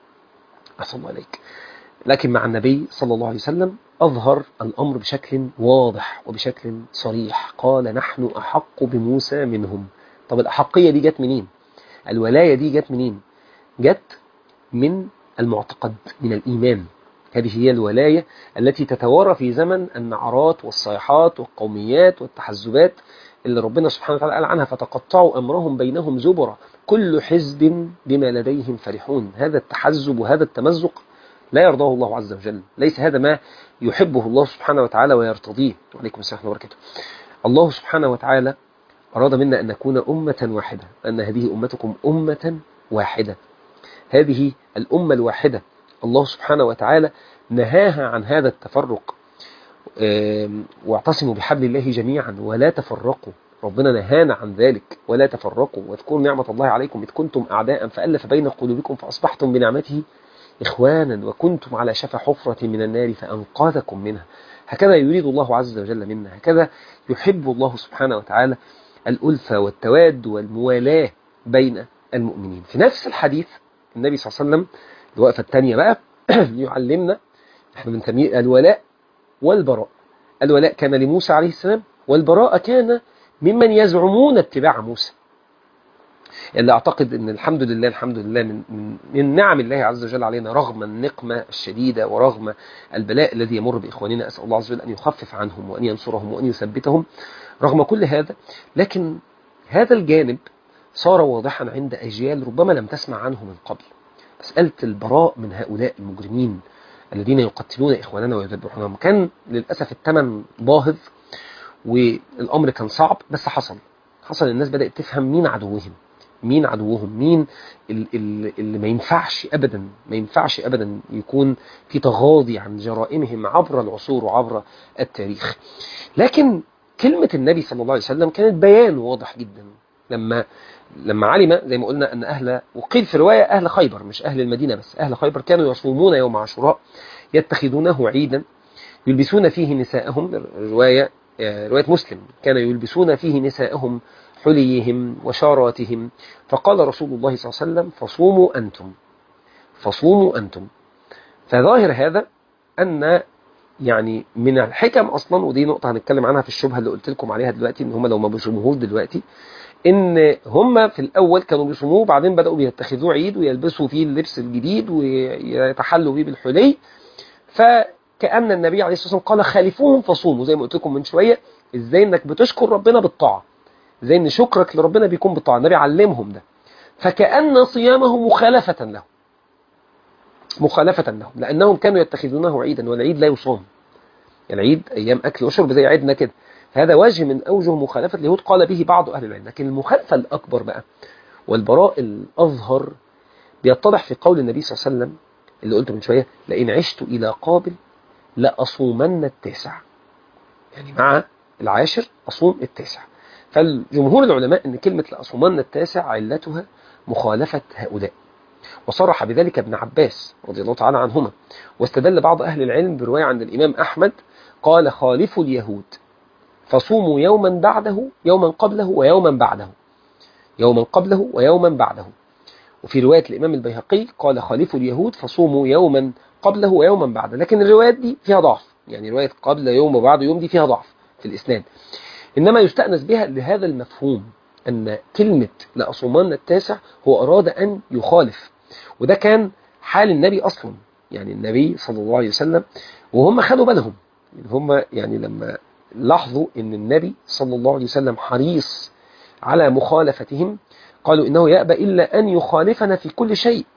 أحسن الله عليك لكن مع النبي صلى الله عليه وسلم أظهر الأمر بشكل واضح وبشكل صريح قال نحن أحق بموسى منهم طب الأحقية دي جت منين الولاية دي جت منين جت من المعتقد من الإيمان هذه هي الولاية التي تتوارى في زمن النعرات والصيحات والقوميات والتحزبات اللي ربنا سبحانه وتعالى قال عنها فتقطعوا أمرهم بينهم زبرا كل حزب بما لديهم فرحون هذا التحزب وهذا التمزق لا يرضاه الله عز وجل ليس هذا ما يحبه الله سبحانه وتعالى ويرتضيه وعليكم السلام ورحمة الله وبركاته الله سبحانه وتعالى أراد منا أن نكون أمة واحدة أن هذه أمتكم أمة واحدة هذه الأمة الواحدة الله سبحانه وتعالى نهاها عن هذا التفرق آم، واعتصموا بحبل الله جميعا ولا تفرقوا ربنا نهانا عن ذلك ولا تفرقوا واذكروا نعمة الله عليكم إذ كنتم أعداء فألف بين قلوبكم فأصبحتم بنعمته إخوانا وكنتم على شفا حفرة من النار فأنقذكم منها هكذا يريد الله عز وجل منا هكذا يحب الله سبحانه وتعالى الألفة والتواد والموالاة بين المؤمنين في نفس الحديث النبي صلى الله عليه وسلم الوقفة الثانية بقى يعلمنا احنا بنسميه الولاء والبراء الولاء كان لموسى عليه السلام والبراء كان ممن يزعمون اتباع موسى اللي اعتقد ان الحمد لله الحمد لله من, من, من نعم الله عز وجل علينا رغم النقمة الشديدة ورغم البلاء الذي يمر بإخواننا أسأل الله عز وجل أن يخفف عنهم وأن ينصرهم وأن يثبتهم رغم كل هذا لكن هذا الجانب صار واضحا عند أجيال ربما لم تسمع عنه من قبل مسألة البراء من هؤلاء المجرمين الذين يقتلون إخواننا ويذبحونهم كان للأسف الثمن باهظ والأمر كان صعب بس حصل حصل الناس بدأت تفهم مين عدوهم مين عدوهم مين ال- ال- اللي ما ينفعش أبدا ما ينفعش أبدا يكون في تغاضي عن جرائمهم عبر العصور وعبر التاريخ لكن كلمة النبي صلى الله عليه وسلم كانت بيان واضح جدا لما لما علم زي ما قلنا أن أهل وقيل في رواية أهل خيبر مش أهل المدينة بس أهل خيبر كانوا يصومون يوم عاشوراء يتخذونه عيدا يلبسون فيه نساءهم رواية آه، رواية مسلم كانوا يلبسون فيه نساءهم حليهم وشاراتهم فقال رسول الله صلى الله عليه وسلم فصوموا أنتم فصوموا أنتم فظاهر هذا أن يعني من الحكم أصلا ودي نقطة هنتكلم عنها في الشبهة اللي قلت لكم عليها دلوقتي إن هم لو ما بيصوموهوش دلوقتي إن هم في الأول كانوا بيصوموه بعدين بدأوا بيتخذوه عيد ويلبسوا فيه اللبس الجديد ويتحلوا بيه بالحلي فكأن النبي عليه الصلاة والسلام قال خالفوهم فصوموا زي ما قلت لكم من شوية إزاي إنك بتشكر ربنا بالطاعة زي ان شكرك لربنا بيكون بالطاعه النبي علمهم ده فكأن صيامه مخالفة له مخالفة لهم لأنهم كانوا يتخذونه عيدا والعيد لا يصام العيد أيام أكل وشرب زي عيدنا كده هذا وجه من أوجه مخالفة اليهود قال به بعض أهل العلم لكن المخالفة الأكبر بقى والبراء الأظهر بيتضح في قول النبي صلى الله عليه وسلم اللي قلته من شوية لئن عشت إلى قابل لأصومن التاسع يعني مع العاشر أصوم التاسع فالجمهور العلماء أن كلمة لأصومن التاسع علتها مخالفة هؤلاء وصرح بذلك ابن عباس رضي الله تعالى عنهما واستدل بعض أهل العلم برواية عند الإمام أحمد قال خالفوا اليهود فصوموا يوما بعده يوما قبله ويوما بعده يوما قبله ويوما بعده وفي رواية الإمام البيهقي قال خالفوا اليهود فصوموا يوما قبله ويوما بعده لكن الروايات دي فيها ضعف يعني رواية قبل يوم وبعد يوم دي فيها ضعف في الإسناد إنما يستأنس بها لهذا المفهوم أن كلمة لأصومان التاسع هو أراد أن يخالف وده كان حال النبي أصلا يعني النبي صلى الله عليه وسلم وهم خدوا بالهم هم يعني لما لاحظوا ان النبي صلى الله عليه وسلم حريص على مخالفتهم قالوا انه يأبى الا ان يخالفنا في كل شيء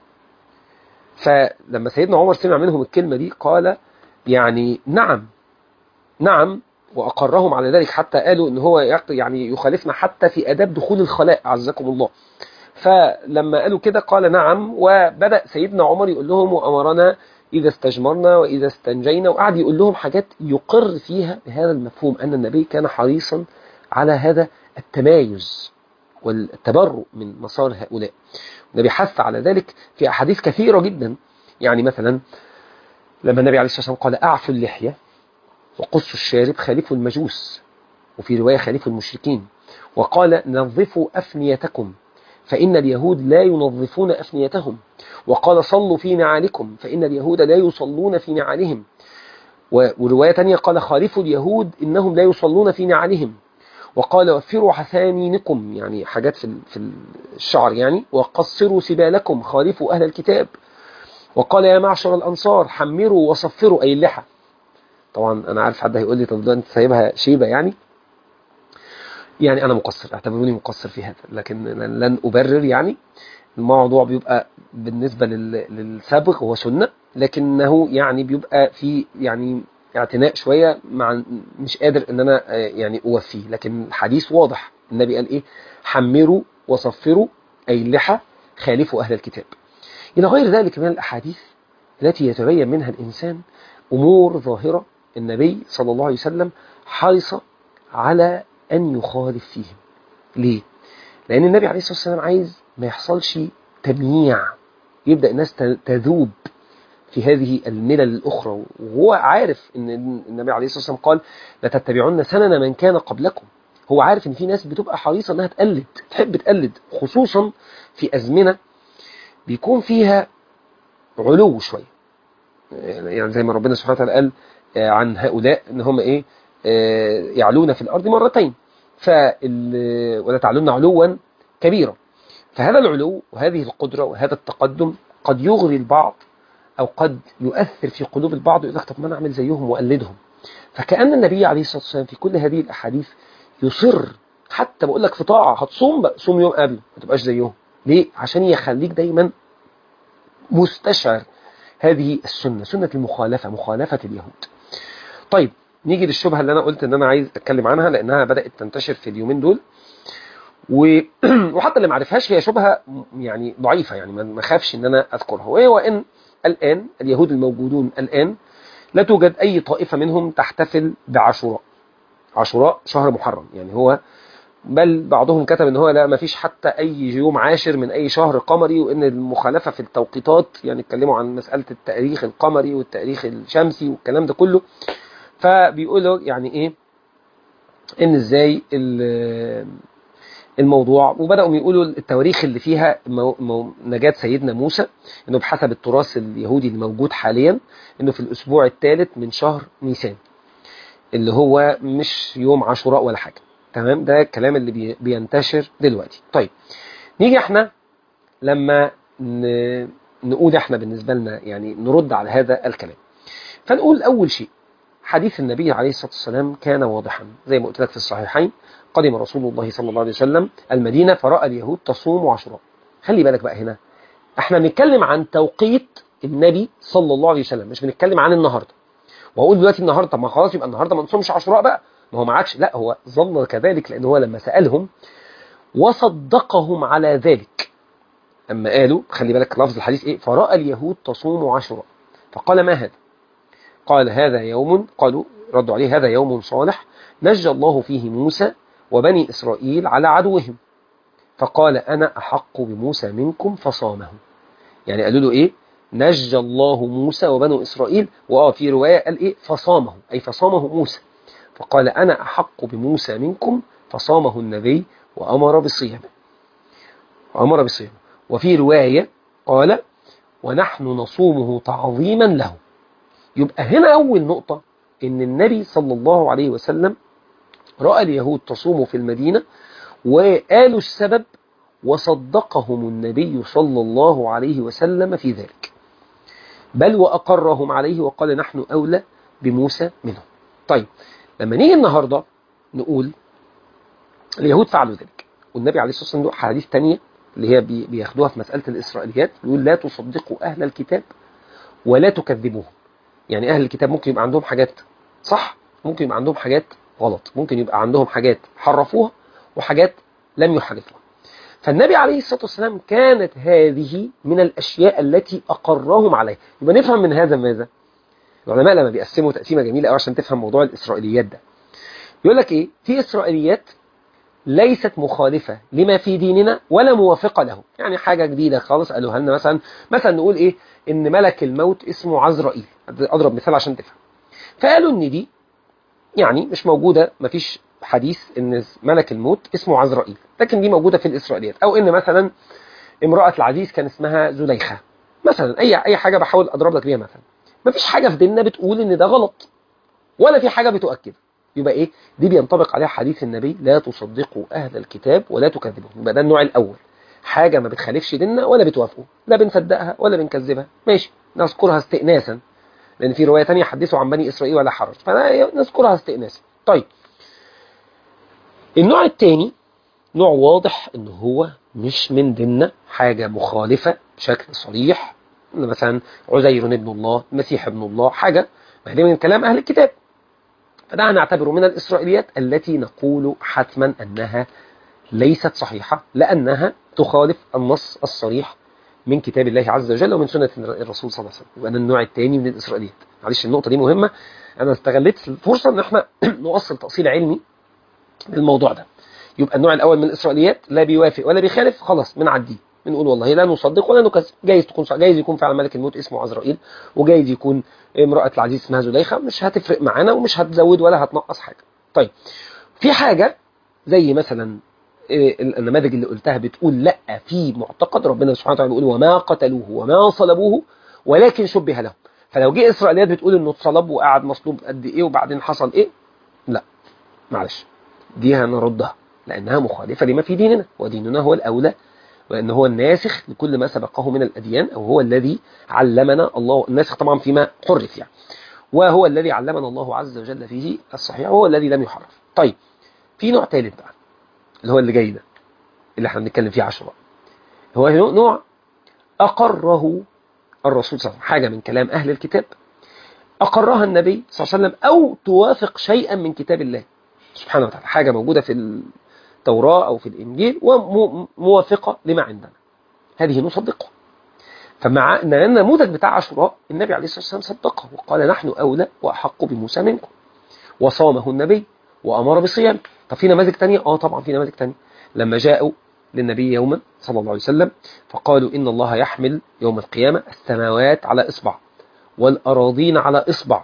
فلما سيدنا عمر سمع منهم الكلمة دي قال يعني نعم نعم وأقرهم على ذلك حتى قالوا ان هو يعني يخالفنا حتى في أداب دخول الخلاء عزكم الله فلما قالوا كده قال نعم وبدأ سيدنا عمر يقول لهم وأمرنا إذا استجمرنا وإذا استنجينا وقعد يقول لهم حاجات يقر فيها بهذا المفهوم أن النبي كان حريصا على هذا التمايز والتبرؤ من مسار هؤلاء النبي حث على ذلك في أحاديث كثيرة جدا يعني مثلا لما النبي عليه الصلاة والسلام قال أعفوا اللحية وقصوا الشارب خالفوا المجوس وفي رواية خالفوا المشركين وقال نظفوا أفنيتكم فإن اليهود لا ينظفون أفنيتهم وقال صلوا في نعالكم فإن اليهود لا يصلون في نعالهم ورواية تانية قال خالفوا اليهود إنهم لا يصلون في نعالهم وقال وفروا حسامينكم يعني حاجات في في الشعر يعني وقصروا سبالكم خالفوا أهل الكتاب وقال يا معشر الأنصار حمروا وصفروا أي اللحى طبعا أنا عارف حد هيقول لي طب ده أنت سايبها شيبة يعني يعني أنا مقصر اعتبروني مقصر في هذا لكن لن أبرر يعني الموضوع بيبقى بالنسبة للسابق هو سنة لكنه يعني بيبقى في يعني اعتناء شوية مع مش قادر ان انا يعني اوفيه لكن الحديث واضح النبي قال ايه حمروا وصفروا اي اللحى خالفوا اهل الكتاب الى غير ذلك من الاحاديث التي يتبين منها الانسان امور ظاهرة النبي صلى الله عليه وسلم حرص على ان يخالف فيهم ليه لان النبي عليه الصلاة والسلام عايز ما يحصلش تمييع يبدأ الناس تذوب في هذه الملل الأخرى وهو عارف أن النبي عليه الصلاة والسلام قال لتتبعون سنن من كان قبلكم هو عارف أن في ناس بتبقى حريصة أنها تقلد تحب تقلد خصوصا في أزمنة بيكون فيها علو شوية يعني زي ما ربنا سبحانه وتعالى قال عن هؤلاء ان هم ايه يعلون في الارض مرتين فال ولا تعلون علوا كبيرا فهذا العلو وهذه القدرة وهذا التقدم قد يغري البعض أو قد يؤثر في قلوب البعض ويقول لك طب ما أنا أعمل زيهم وأقلدهم فكأن النبي عليه الصلاة والسلام في كل هذه الأحاديث يصر حتى بقول لك في طاعة هتصوم بقى صوم يوم قبل ما تبقاش زيهم ليه؟ عشان يخليك دايما مستشعر هذه السنة سنة المخالفة مخالفة اليهود طيب نيجي للشبهة اللي أنا قلت إن أنا عايز أتكلم عنها لأنها بدأت تنتشر في اليومين دول و... وحتى اللي ما عرفهاش هي شبهة يعني ضعيفة يعني ما خافش إن أنا أذكرها وهي وإن الآن اليهود الموجودون الآن لا توجد أي طائفة منهم تحتفل بعاشوراء عاشوراء شهر محرم يعني هو بل بعضهم كتب ان هو لا ما فيش حتى اي يوم عاشر من اي شهر قمري وان المخالفة في التوقيتات يعني اتكلموا عن مسألة التاريخ القمري والتاريخ الشمسي والكلام ده كله فبيقولوا يعني ايه ان ازاي الموضوع وبدأوا يقولوا التواريخ اللي فيها نجاة سيدنا موسى انه بحسب التراث اليهودي الموجود حاليا انه في الاسبوع الثالث من شهر نيسان اللي هو مش يوم عاشوراء ولا حاجة تمام ده الكلام اللي بينتشر دلوقتي طيب نيجي احنا لما نقول احنا بالنسبة لنا يعني نرد على هذا الكلام فنقول اول شيء حديث النبي عليه الصلاة والسلام كان واضحا زي ما قلت لك في الصحيحين قدم رسول الله صلى الله عليه وسلم المدينة فرأى اليهود تصوم عاشوراء خلي بالك بقى هنا احنا بنتكلم عن توقيت النبي صلى الله عليه وسلم مش بنتكلم عن النهارده وهقول دلوقتي النهارده طب ما خلاص يبقى النهارده ما نصومش عاشوراء بقى ما هو ما عادش لا هو ظل كذلك لان هو لما سالهم وصدقهم على ذلك اما قالوا خلي بالك لفظ الحديث ايه فراى اليهود تصوم عاشوراء فقال ما هذا قال هذا يوم قالوا ردوا عليه هذا يوم صالح نجى الله فيه موسى وبني إسرائيل على عدوهم فقال أنا أحق بموسى منكم فصامه يعني قالوا له إيه نجى الله موسى وبنو إسرائيل وآه في رواية قال إيه فصامه أي فصامه موسى فقال أنا أحق بموسى منكم فصامه النبي وأمر بالصيام وأمر بالصيام وفي رواية قال ونحن نصومه تعظيما له يبقى هنا أول نقطة إن النبي صلى الله عليه وسلم رأى اليهود تصوم في المدينة وقالوا السبب وصدقهم النبي صلى الله عليه وسلم في ذلك بل وأقرهم عليه وقال نحن أولى بموسى منهم طيب لما نيجي النهارده نقول اليهود فعلوا ذلك والنبي عليه الصلاه والسلام له حديث تانية اللي هي بي- بياخدوها في مساله الاسرائيليات يقول لا تصدقوا اهل الكتاب ولا تكذبوهم يعني اهل الكتاب ممكن يبقى عندهم حاجات صح ممكن يبقى عندهم حاجات غلط ممكن يبقى عندهم حاجات حرفوها وحاجات لم يحرفوها فالنبي عليه الصلاه والسلام كانت هذه من الاشياء التي اقرهم عليها يبقى نفهم من هذا ماذا العلماء لما بيقسموا تقسيمه جميله قوي عشان تفهم موضوع الاسرائيليات ده يقول لك ايه في اسرائيليات ليست مخالفة لما في ديننا ولا موافقة له يعني حاجة جديدة خالص قالوها لنا مثلا مثلا نقول ايه ان ملك الموت اسمه عزرائيل اضرب مثال عشان تفهم فقالوا ان دي يعني مش موجودة مفيش حديث ان ملك الموت اسمه عزرائيل لكن دي موجودة في الاسرائيليات او ان مثلا امرأة العزيز كان اسمها زليخة مثلا اي اي حاجة بحاول اضرب لك بيها مثلا مفيش حاجة في ديننا بتقول ان ده غلط ولا في حاجة بتؤكد يبقى ايه دي بينطبق عليها حديث النبي لا تصدقوا اهل الكتاب ولا تكذبوهم يبقى ده النوع الاول حاجة ما بتخالفش ديننا ولا بتوافقه لا بنصدقها ولا بنكذبها ماشي نذكرها استئناسا لان في رواية تانية حدثوا عن بني اسرائيل ولا حرج فنذكرها استئناسا طيب النوع الثاني نوع واضح ان هو مش من ديننا حاجة مخالفة بشكل صريح مثلا عزير ابن الله المسيح ابن الله حاجة ما هي من كلام اهل الكتاب فده هنعتبره من الإسرائيليات التي نقول حتما أنها ليست صحيحة لأنها تخالف النص الصريح من كتاب الله عز وجل ومن سنة الرسول صلى الله عليه وسلم يبقى ده النوع الثاني من الإسرائيليات معلش النقطة دي مهمة أنا استغلت الفرصة إن احنا نوصل تأصيل علمي للموضوع ده يبقى النوع الأول من الإسرائيليات لا بيوافق ولا بيخالف خلاص بنعديه بنقول والله لا نصدق ولا نكذب جايز تكون صح. جايز يكون فعلا ملك الموت اسمه عزرائيل وجايز يكون امرأة العزيز اسمها زليخة مش هتفرق معانا ومش هتزود ولا هتنقص حاجة طيب في حاجة زي مثلا النماذج اللي قلتها بتقول لا في معتقد ربنا سبحانه وتعالى بيقول وما قتلوه وما صلبوه ولكن شبه لهم فلو جه اسرائيليات بتقول انه اتصلب وقعد مصلوب قد ايه وبعدين حصل ايه لا معلش دي هنردها لانها مخالفه لما في ديننا وديننا هو الاولى وأن هو الناسخ لكل ما سبقه من الأديان أو هو الذي علمنا الله الناسخ طبعا فيما حرف يعني وهو الذي علمنا الله عز وجل فيه الصحيح وهو الذي لم يحرف طيب في نوع ثالث بقى اللي هو اللي جاي ده اللي احنا بنتكلم فيه عشرة هو نوع أقره الرسول صلى الله عليه وسلم حاجة من كلام أهل الكتاب أقرها النبي صلى الله عليه وسلم أو توافق شيئا من كتاب الله سبحانه وتعالى حاجة موجودة في التوراة أو في الإنجيل وموافقة لما عندنا هذه نصدقها فمع أن النموذج بتاع عاشوراء النبي عليه الصلاة والسلام صدقه وقال نحن أولى وأحق بموسى منكم وصامه النبي وأمر بصيام طب في نماذج تانية؟ آه طبعا في نماذج تانية لما جاءوا للنبي يوما صلى الله عليه وسلم فقالوا إن الله يحمل يوم القيامة السماوات على إصبع والأراضين على إصبع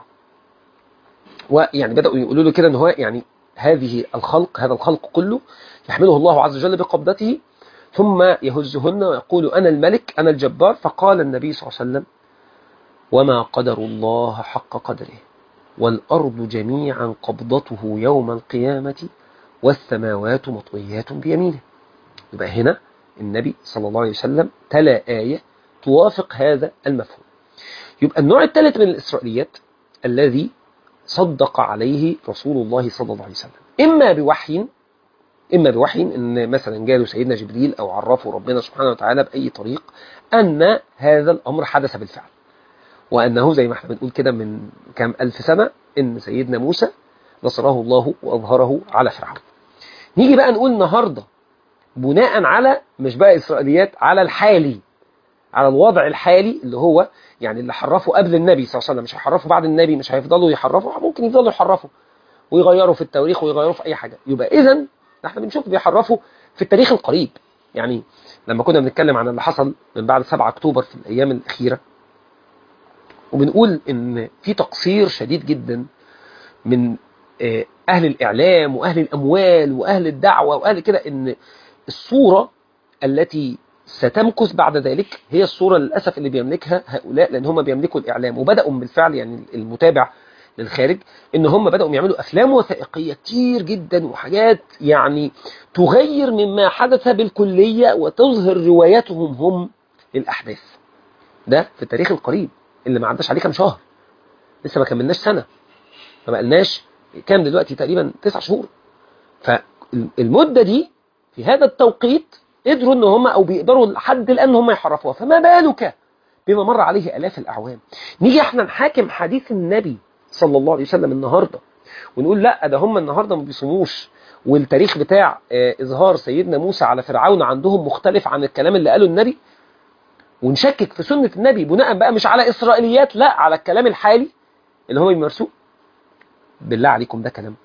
ويعني بدأوا يقولوا له كده ان هو يعني هذه الخلق هذا الخلق كله يحمله الله عز وجل بقبضته ثم يهزهن ويقول أنا الملك أنا الجبار فقال النبي صلى الله عليه وسلم وما قدر الله حق قدره والأرض جميعا قبضته يوم القيامة والسماوات مطويات بيمينه يبقى هنا النبي صلى الله عليه وسلم تلا آية توافق هذا المفهوم يبقى النوع الثالث من الإسرائيليات الذي صدق عليه رسول الله صلى الله عليه وسلم إما بوحي إما بوحي إن مثلا جاله سيدنا جبريل أو عرفه ربنا سبحانه وتعالى بأي طريق أن هذا الأمر حدث بالفعل وأنه زي ما احنا بنقول كده من كام ألف سنة إن سيدنا موسى نصره الله وأظهره على فرعون نيجي بقى نقول النهاردة بناء على مش بقى إسرائيليات على الحالي على الوضع الحالي اللي هو يعني اللي حرفوا قبل النبي صلى الله عليه وسلم مش هيحرفوا بعد النبي مش هيفضلوا يحرفوا ممكن يفضلوا يحرفوا ويغيروا في التاريخ ويغيروا في أي حاجة يبقى إذا احنا بنشوف بيحرفوا في التاريخ القريب يعني لما كنا بنتكلم عن اللي حصل من بعد 7 أكتوبر في الأيام الأخيرة وبنقول إن في تقصير شديد جدا من أهل الإعلام وأهل الأموال وأهل الدعوة وأهل كده إن الصورة التي ستمكث بعد ذلك هي الصورة للأسف اللي بيملكها هؤلاء لأن هم بيملكوا الإعلام وبدأوا بالفعل يعني المتابع للخارج ان هم بدأوا يعملوا افلام وثائقية كتير جدا وحاجات يعني تغير مما حدث بالكلية وتظهر رواياتهم هم للأحداث ده في التاريخ القريب اللي ما عداش عليه كام شهر لسه ما كملناش سنة ما بقلناش كام دلوقتي تقريبا تسع شهور فالمدة دي في هذا التوقيت قدروا ان هم او بيقدروا لحد الان ان هم يحرفوها فما بالك بما مر عليه الاف الاعوام نيجي احنا نحاكم حديث النبي صلى الله عليه وسلم النهارده ونقول لا ده هم النهارده ما بيصوموش والتاريخ بتاع آه، اظهار سيدنا موسى على فرعون عندهم مختلف عن الكلام اللي قاله النبي ونشكك في سنة النبي بناء بقى مش على إسرائيليات لا على الكلام الحالي اللي هم بيمارسوه بالله عليكم ده كلام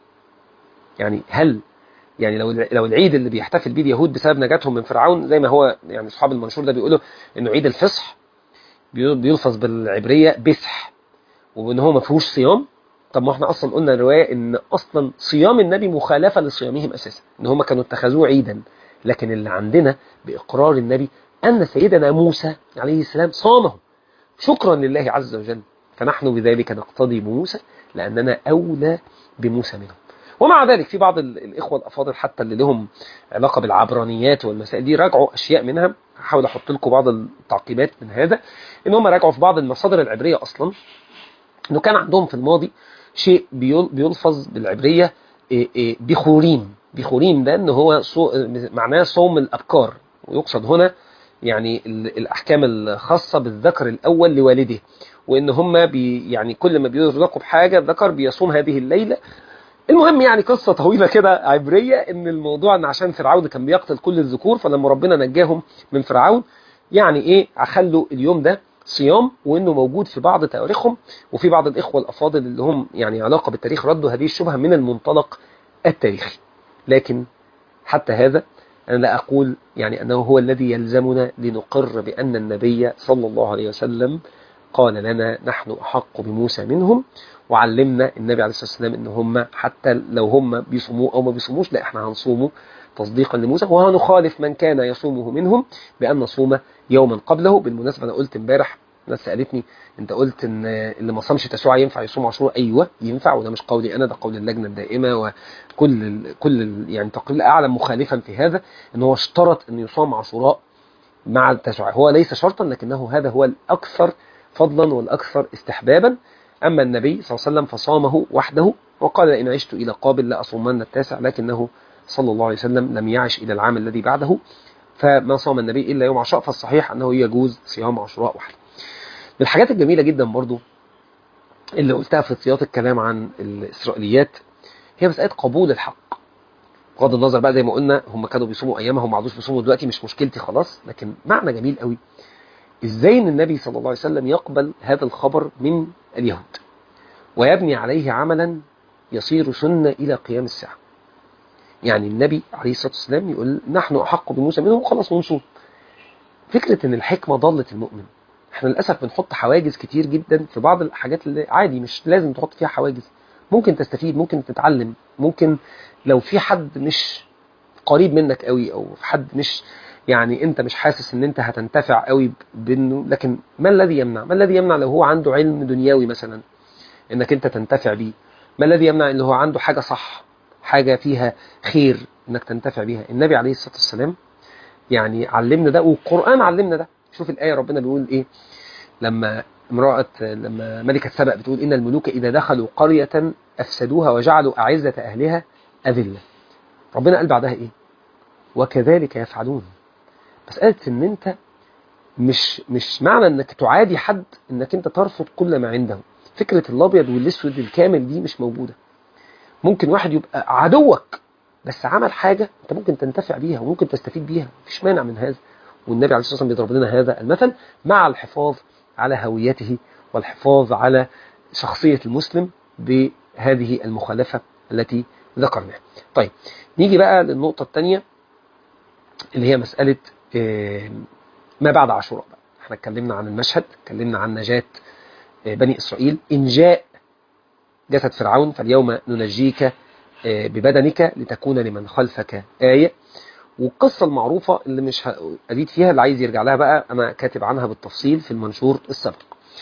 يعني هل يعني لو لو العيد اللي بيحتفل بيه اليهود بسبب نجاتهم من فرعون زي ما هو يعني اصحاب المنشور ده بيقولوا انه عيد الفصح بيقول- بيلفظ بالعبريه بسح وان هو ما فيهوش صيام طب ما احنا اصلا قلنا الروايه ان اصلا صيام النبي مخالفه لصيامهم اساسا ان هم كانوا اتخذوه عيدا لكن اللي عندنا باقرار النبي ان سيدنا موسى عليه السلام صامه شكرا لله عز وجل فنحن بذلك نقتضي بموسى لاننا اولى بموسى منهم ومع ذلك في بعض ال- الاخوه الافاضل حتى اللي لهم علاقه بالعبرانيات والمسائل دي راجعوا اشياء منها هحاول احط لكم بعض التعقيبات من هذا ان هم راجعوا في بعض المصادر العبريه اصلا انه كان عندهم في الماضي شيء بيل- بيلفظ بالعبريه إيه إيه بخوريم بخوريم ده ان هو صو معناه صوم الابكار ويقصد هنا يعني ال- الاحكام الخاصه بالذكر الاول لوالده وان هم بي يعني كل ما بيرزقوا بحاجه الذكر بيصوم هذه الليله المهم يعني قصة طويلة كده عبرية ان الموضوع ان عشان فرعون كان بيقتل كل الذكور فلما ربنا نجاهم من فرعون يعني ايه خلوا اليوم ده صيام وانه موجود في بعض تواريخهم وفي بعض الاخوة الافاضل اللي هم يعني علاقة بالتاريخ ردوا هذه الشبهة من المنطلق التاريخي لكن حتى هذا أنا لا أقول يعني أنه هو الذي يلزمنا لنقر بأن النبي صلى الله عليه وسلم قال لنا نحن أحق بموسى منهم وعلمنا النبي عليه الصلاة والسلام ان هم حتى لو هم بيصوموا او ما بيصوموش لا احنا هنصومه تصديقا لموسى وهنخالف من كان يصومه منهم بان نصوم يوما قبله بالمناسبة انا قلت امبارح ناس سالتني انت قلت ان اللي ما صامش تسوع ينفع يصوم عاشوراء ايوه ينفع وده مش قولي انا ده قول اللجنه الدائمه وكل ال كل ال يعني تقريبا اعلم مخالفا في هذا ان هو اشترط ان يصام عاشوراء مع التسوع هو ليس شرطا لكنه هذا هو الاكثر فضلا والاكثر استحبابا أما النبي صلى الله عليه وسلم فصامه وحده وقال إن عشت إلى قابل لأصومن التاسع لكنه صلى الله عليه وسلم لم يعش إلى العام الذي بعده فما صام النبي إلا يوم عاشوراء فالصحيح أنه يجوز صيام عاشوراء وحده من الحاجات الجميلة جدا برضو اللي قلتها في سياق الكلام عن الإسرائيليات هي مسألة قبول الحق بغض النظر بقى زي ما قلنا هم كانوا بيصوموا أيامها وما عادوش بيصوموا دلوقتي مش مشكلتي خلاص لكن معنى جميل قوي ازاي ان النبي صلى الله عليه وسلم يقبل هذا الخبر من اليهود ويبني عليه عملا يصير سنة إلى قيام الساعة يعني النبي عليه الصلاة والسلام يقول نحن أحق بموسى منهم خلاص ونصوم فكرة ان الحكمة ضلت المؤمن احنا للأسف بنحط حواجز كتير جدا في بعض الحاجات اللي عادي مش لازم تحط فيها حواجز ممكن تستفيد ممكن تتعلم ممكن لو في حد مش قريب منك قوي او حد مش يعني انت مش حاسس ان انت هتنتفع قوي بانه لكن ما الذي يمنع ما الذي يمنع لو هو عنده علم دنيوي مثلا انك انت تنتفع بيه ما الذي يمنع ان هو عنده حاجة صح حاجة فيها خير انك تنتفع بيها النبي عليه الصلاة والسلام يعني علمنا ده والقرآن علمنا ده شوف الآية ربنا بيقول ايه لما امرأة لما ملكة سبأ بتقول إن الملوك إذا دخلوا قرية أفسدوها وجعلوا أعزة أهلها أذلة ربنا قال بعدها إيه وكذلك يفعلون مسألة إن أنت مش مش معنى إنك تعادي حد إنك أنت ترفض كل ما عنده فكرة الأبيض والأسود الكامل دي مش موجودة ممكن واحد يبقى عدوك بس عمل حاجة أنت ممكن تنتفع بيها وممكن تستفيد بيها مفيش مانع من هذا والنبي عليه الصلاة والسلام بيضرب لنا هذا المثل مع الحفاظ على هويته والحفاظ على شخصية المسلم بهذه المخالفة التي ذكرناها طيب نيجي بقى للنقطة الثانية اللي هي مسألة ما بعد عاشوراء بقى احنا اتكلمنا عن المشهد اتكلمنا عن نجاة بني إسرائيل إن جاء جسد فرعون فاليوم ننجيك ببدنك لتكون لمن خلفك آية والقصة المعروفة اللي مش أزيد فيها اللي عايز يرجع لها بقى أنا كاتب عنها بالتفصيل في المنشور السابق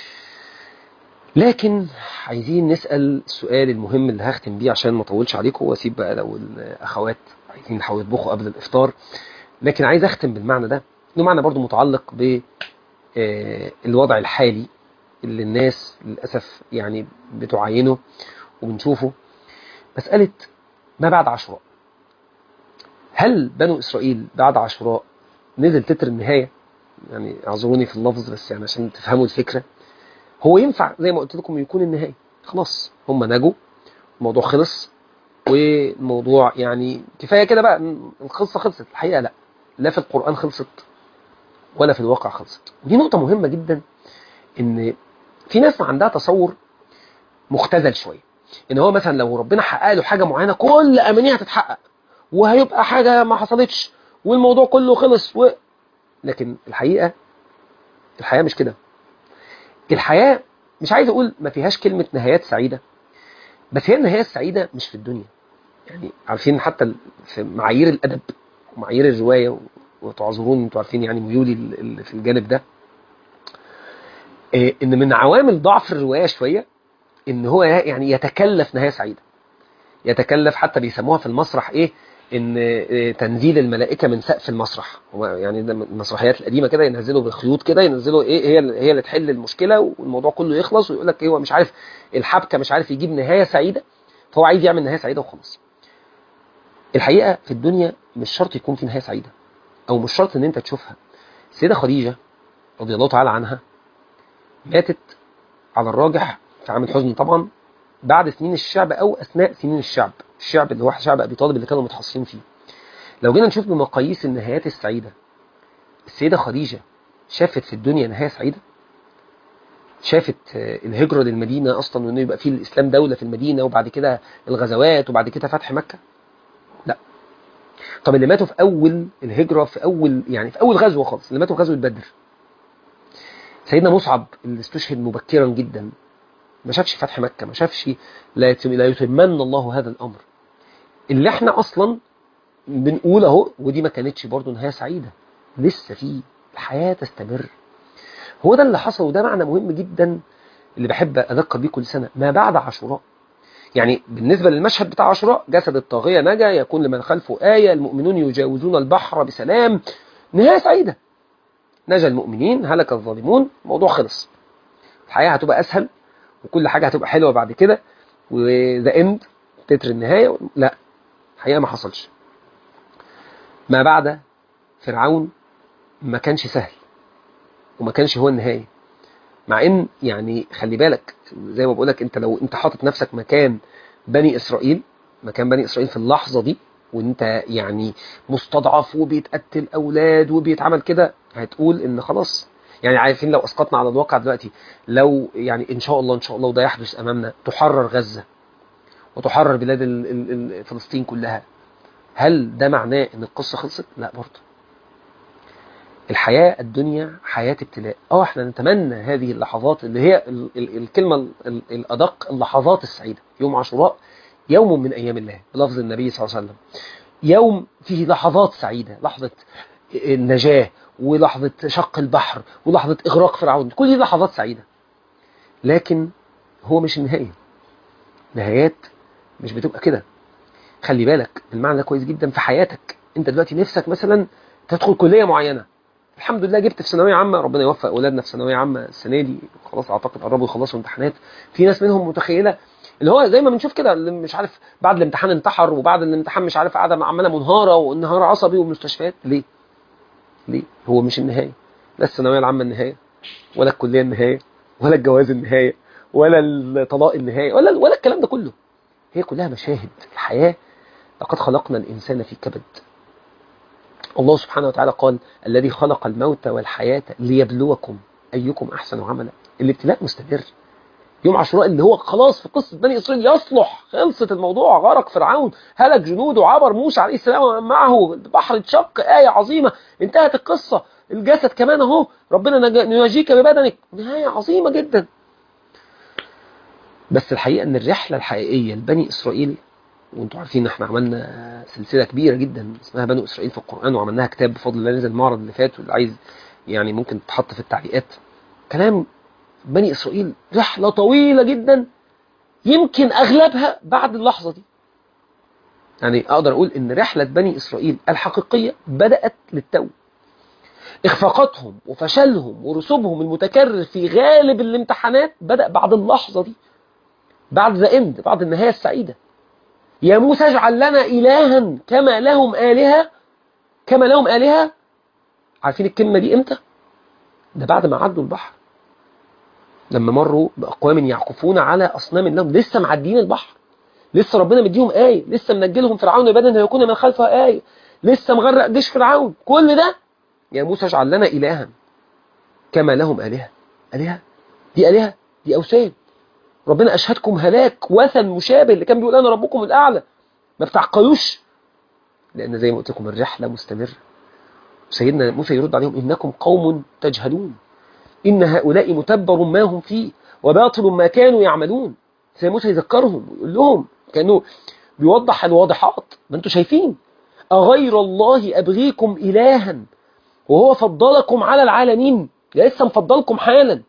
لكن عايزين نسأل السؤال المهم اللي هختم بيه عشان ما اطولش عليكم واسيب بقى لو الأخوات عايزين يحاولوا يطبخوا قبل الإفطار لكن عايز أختم بالمعنى ده إنه معنى برضو متعلق بالوضع الحالي اللي الناس للأسف يعني بتعاينه وبنشوفه مسألة ما بعد عاشوراء هل بنو إسرائيل بعد عاشوراء نزل تتر النهاية يعني اعذروني في اللفظ بس يعني عشان تفهموا الفكرة هو ينفع زي ما قلت لكم يكون النهاية خلاص هم نجوا الموضوع خلص والموضوع يعني كفاية كده بقى القصة خلصت الحقيقة لا لا في القرآن خلصت ولا في الواقع خلصت ودي نقطة مهمة جدا ان في ناس عندها تصور مختزل شوية ان هو مثلا لو ربنا حقق له حاجة معينة كل امانيها هتتحقق وهيبقى حاجة ما حصلتش والموضوع كله خلص و... لكن الحقيقة الحياة مش كده الحياة مش عايز اقول ما فيهاش كلمة نهايات سعيدة بس هي النهاية السعيدة مش في الدنيا يعني عارفين حتى في معايير الأدب ومعايير الرواية وتعذرون انتوا عارفين يعني ميولي في الجانب ده ان من عوامل ضعف الرواية شوية ان هو يعني يتكلف نهاية سعيدة يتكلف حتى بيسموها في المسرح ايه ان تنزيل الملائكة من سقف المسرح يعني المسرحيات القديمة كده ينزلوا بالخيوط كده ينزلوا ايه هي هي اللي تحل المشكلة والموضوع كله يخلص ويقول لك ايه هو مش عارف الحبكة مش عارف يجيب نهاية سعيدة فهو عايز يعمل نهاية سعيدة وخلاص الحقيقة في الدنيا مش شرط يكون في نهاية سعيدة او مش شرط ان انت تشوفها السيدة خديجة رضي الله تعالى عنها ماتت على الراجح في عام الحزن طبعا بعد سنين الشعب او اثناء سنين الشعب الشعب اللي هو شعب ابي طالب اللي كانوا متحصين فيه لو جينا نشوف بمقاييس النهايات السعيدة السيدة خديجة شافت في الدنيا نهاية سعيدة شافت الهجرة للمدينة أصلا وأنه يبقى فيه الإسلام دولة في المدينة وبعد كده الغزوات وبعد كده فتح مكة لا طب اللي ماتوا في أول الهجرة في أول يعني في أول غزوة خالص اللي ماتوا في غزوة بدر سيدنا مصعب اللي استشهد مبكرا جدا ما شافش فتح مكة ما شافش لا لا يتمن الله هذا الأمر اللي احنا أصلا بنقول اهو ودي ما كانتش برضه نهاية سعيدة لسه في الحياة تستمر هو ده اللي حصل وده معنى مهم جدا اللي بحب أذكر بيه كل سنة ما بعد عاشوراء يعني بالنسبة للمشهد بتاع عاشوراء جسد الطاغية نجا يكون لمن خلفه آية المؤمنون يجاوزون البحر بسلام نهاية سعيدة نجا المؤمنين هلك الظالمون الموضوع خلص الحياة هتبقى أسهل وكل حاجة هتبقى حلوة بعد كده وذا اند تتر النهاية لا الحقيقة ما حصلش ما بعد فرعون ما كانش سهل وما كانش هو النهاية مع ان يعني خلي بالك زي ما بقولك انت لو انت حاطط نفسك مكان بني اسرائيل مكان بني اسرائيل في اللحظة دي وانت يعني مستضعف وبيتقتل اولاد وبيتعمل كده هتقول ان خلاص يعني عارفين لو اسقطنا على الواقع دلوقتي لو يعني ان شاء الله ان شاء الله وده يحدث امامنا تحرر غزة وتحرر بلاد فلسطين كلها هل ده معناه ان القصة خلصت؟ لا برضه الحياة الدنيا حياة ابتلاء اه احنا نتمنى هذه اللحظات اللي هي ال ال الكلمة ال الأدق اللحظات السعيدة يوم عاشوراء يوم من أيام الله بلفظ النبي صلى الله عليه وسلم يوم فيه لحظات سعيدة لحظة النجاة ولحظة شق البحر ولحظة إغراق فرعون كل دي لحظات سعيدة لكن هو مش النهاية نهايات مش بتبقى كده خلي بالك المعنى ده كويس جدا في حياتك انت دلوقتي نفسك مثلا تدخل كلية معينة الحمد لله جبت في ثانويه عامه ربنا يوفق اولادنا في ثانويه عامه السنه دي خلاص اعتقد قربوا يخلصوا امتحانات في ناس منهم متخيله اللي هو زي ما بنشوف كده اللي مش عارف بعد الامتحان انتحر وبعد الامتحان مش عارف قاعده عماله منهاره وانهار عصبي ومستشفيات ليه؟ ليه؟ هو مش النهايه لا الثانويه العامه النهايه ولا الكليه النهايه ولا الجواز النهايه ولا الطلاق النهايه ولا ولا الكلام ده كله هي كلها مشاهد الحياه لقد خلقنا الانسان في كبد الله سبحانه وتعالى قال الذي خلق الموت والحياة ليبلوكم أيكم أحسن عملا الابتلاء مستمر يوم عاشوراء اللي هو خلاص في قصة بني إسرائيل يصلح خلصت الموضوع غرق فرعون هلك جنوده عبر موسى عليه السلام معه البحر اتشق آية عظيمة انتهت القصة الجسد كمان اهو ربنا نناجيك ببدنك نهاية عظيمة جدا بس الحقيقة ان الرحلة الحقيقية لبني إسرائيل وانتوا عارفين احنا عملنا سلسله كبيره جدا اسمها بنو اسرائيل في القران وعملناها كتاب بفضل الله نزل المعرض اللي فات واللي عايز يعني ممكن تتحط في التعليقات كلام بني اسرائيل رحله طويله جدا يمكن اغلبها بعد اللحظه دي يعني اقدر اقول ان رحله بني اسرائيل الحقيقيه بدات للتو اخفاقاتهم وفشلهم ورسوبهم المتكرر في غالب الامتحانات بدا بعد اللحظه دي بعد ذا اند بعد النهايه السعيده يا موسى اجعل لنا إلها كما لهم آلهة كما لهم آلهة عارفين الكلمة دي امتى ده بعد ما عدوا البحر لما مروا بأقوام يعكفون على أصنام لهم لسه معديين البحر لسه ربنا مديهم آية لسه منجلهم فرعون بدن هيكون من خلفها آية لسه مغرق جيش فرعون كل ده يا موسى اجعل لنا إلها كما لهم آلهة آلهة دي آلهة دي أوثان ربنا أشهدكم هلاك وثن مشابه اللي كان بيقول أنا ربكم الأعلى ما بتعقلوش لأن زي ما قلت لكم الرحلة مستمرة سيدنا موسى يرد عليهم إنكم قوم تجهلون إن هؤلاء متبر ما هم فيه وباطل ما كانوا يعملون سيدنا موسى يذكرهم ويقول لهم كأنه بيوضح الواضحات ما انتم شايفين أغير الله أبغيكم إلها وهو فضلكم على العالمين لسه مفضلكم حالا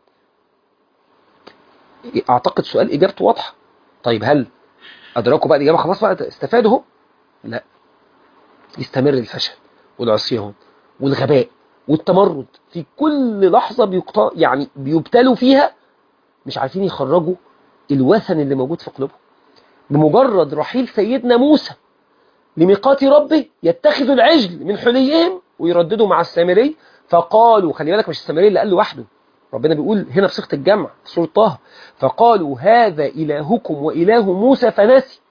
أعتقد سؤال إجابته واضحة طيب هل أدركوا بقى الإجابة خلاص بقى استفادوا لا يستمر الفشل والعصيان والغباء والتمرد في كل لحظة بيقط... يعني بيبتلوا فيها مش عارفين يخرجوا الوثن اللي موجود في قلوبهم بمجرد رحيل سيدنا موسى لميقات ربه يتخذوا العجل من حليهم ويرددوا مع السامري فقالوا خلي بالك مش السامري اللي قال لوحده ربنا بيقول هنا في صيغه الجمع في سوره طه فقالوا هذا الهكم واله موسى فنسي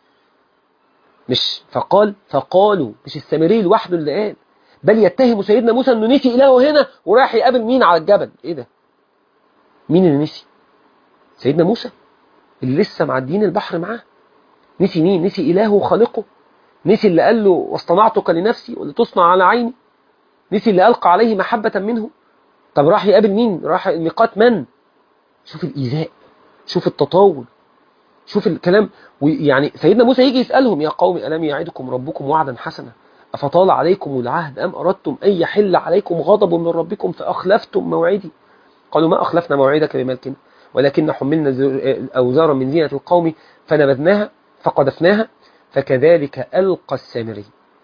مش فقال فقالوا مش السامري لوحده اللي قال بل يتهم سيدنا موسى انه نسي الهه هنا وراح يقابل مين على الجبل ايه ده مين اللي نسي سيدنا موسى اللي لسه معديين البحر معاه نسي مين نسي الهه وخالقه نسي اللي قال له واصطنعتك لنفسي واللي تصنع على عيني نسي اللي ألقى عليه محبة منه طب راح يقابل مين راح ميقات من شوف الإيذاء شوف التطاول شوف الكلام يعني سيدنا موسى يجي يسألهم يا قوم ألم يعدكم ربكم وعدا حسنا أفطال عليكم العهد أم أردتم أن يحل عليكم غضب من ربكم فأخلفتم موعدي قالوا ما أخلفنا موعدك بملكنا ولكن حملنا أوزارا من زينة القوم فنبذناها فقذفناها فكذلك ألقى السامري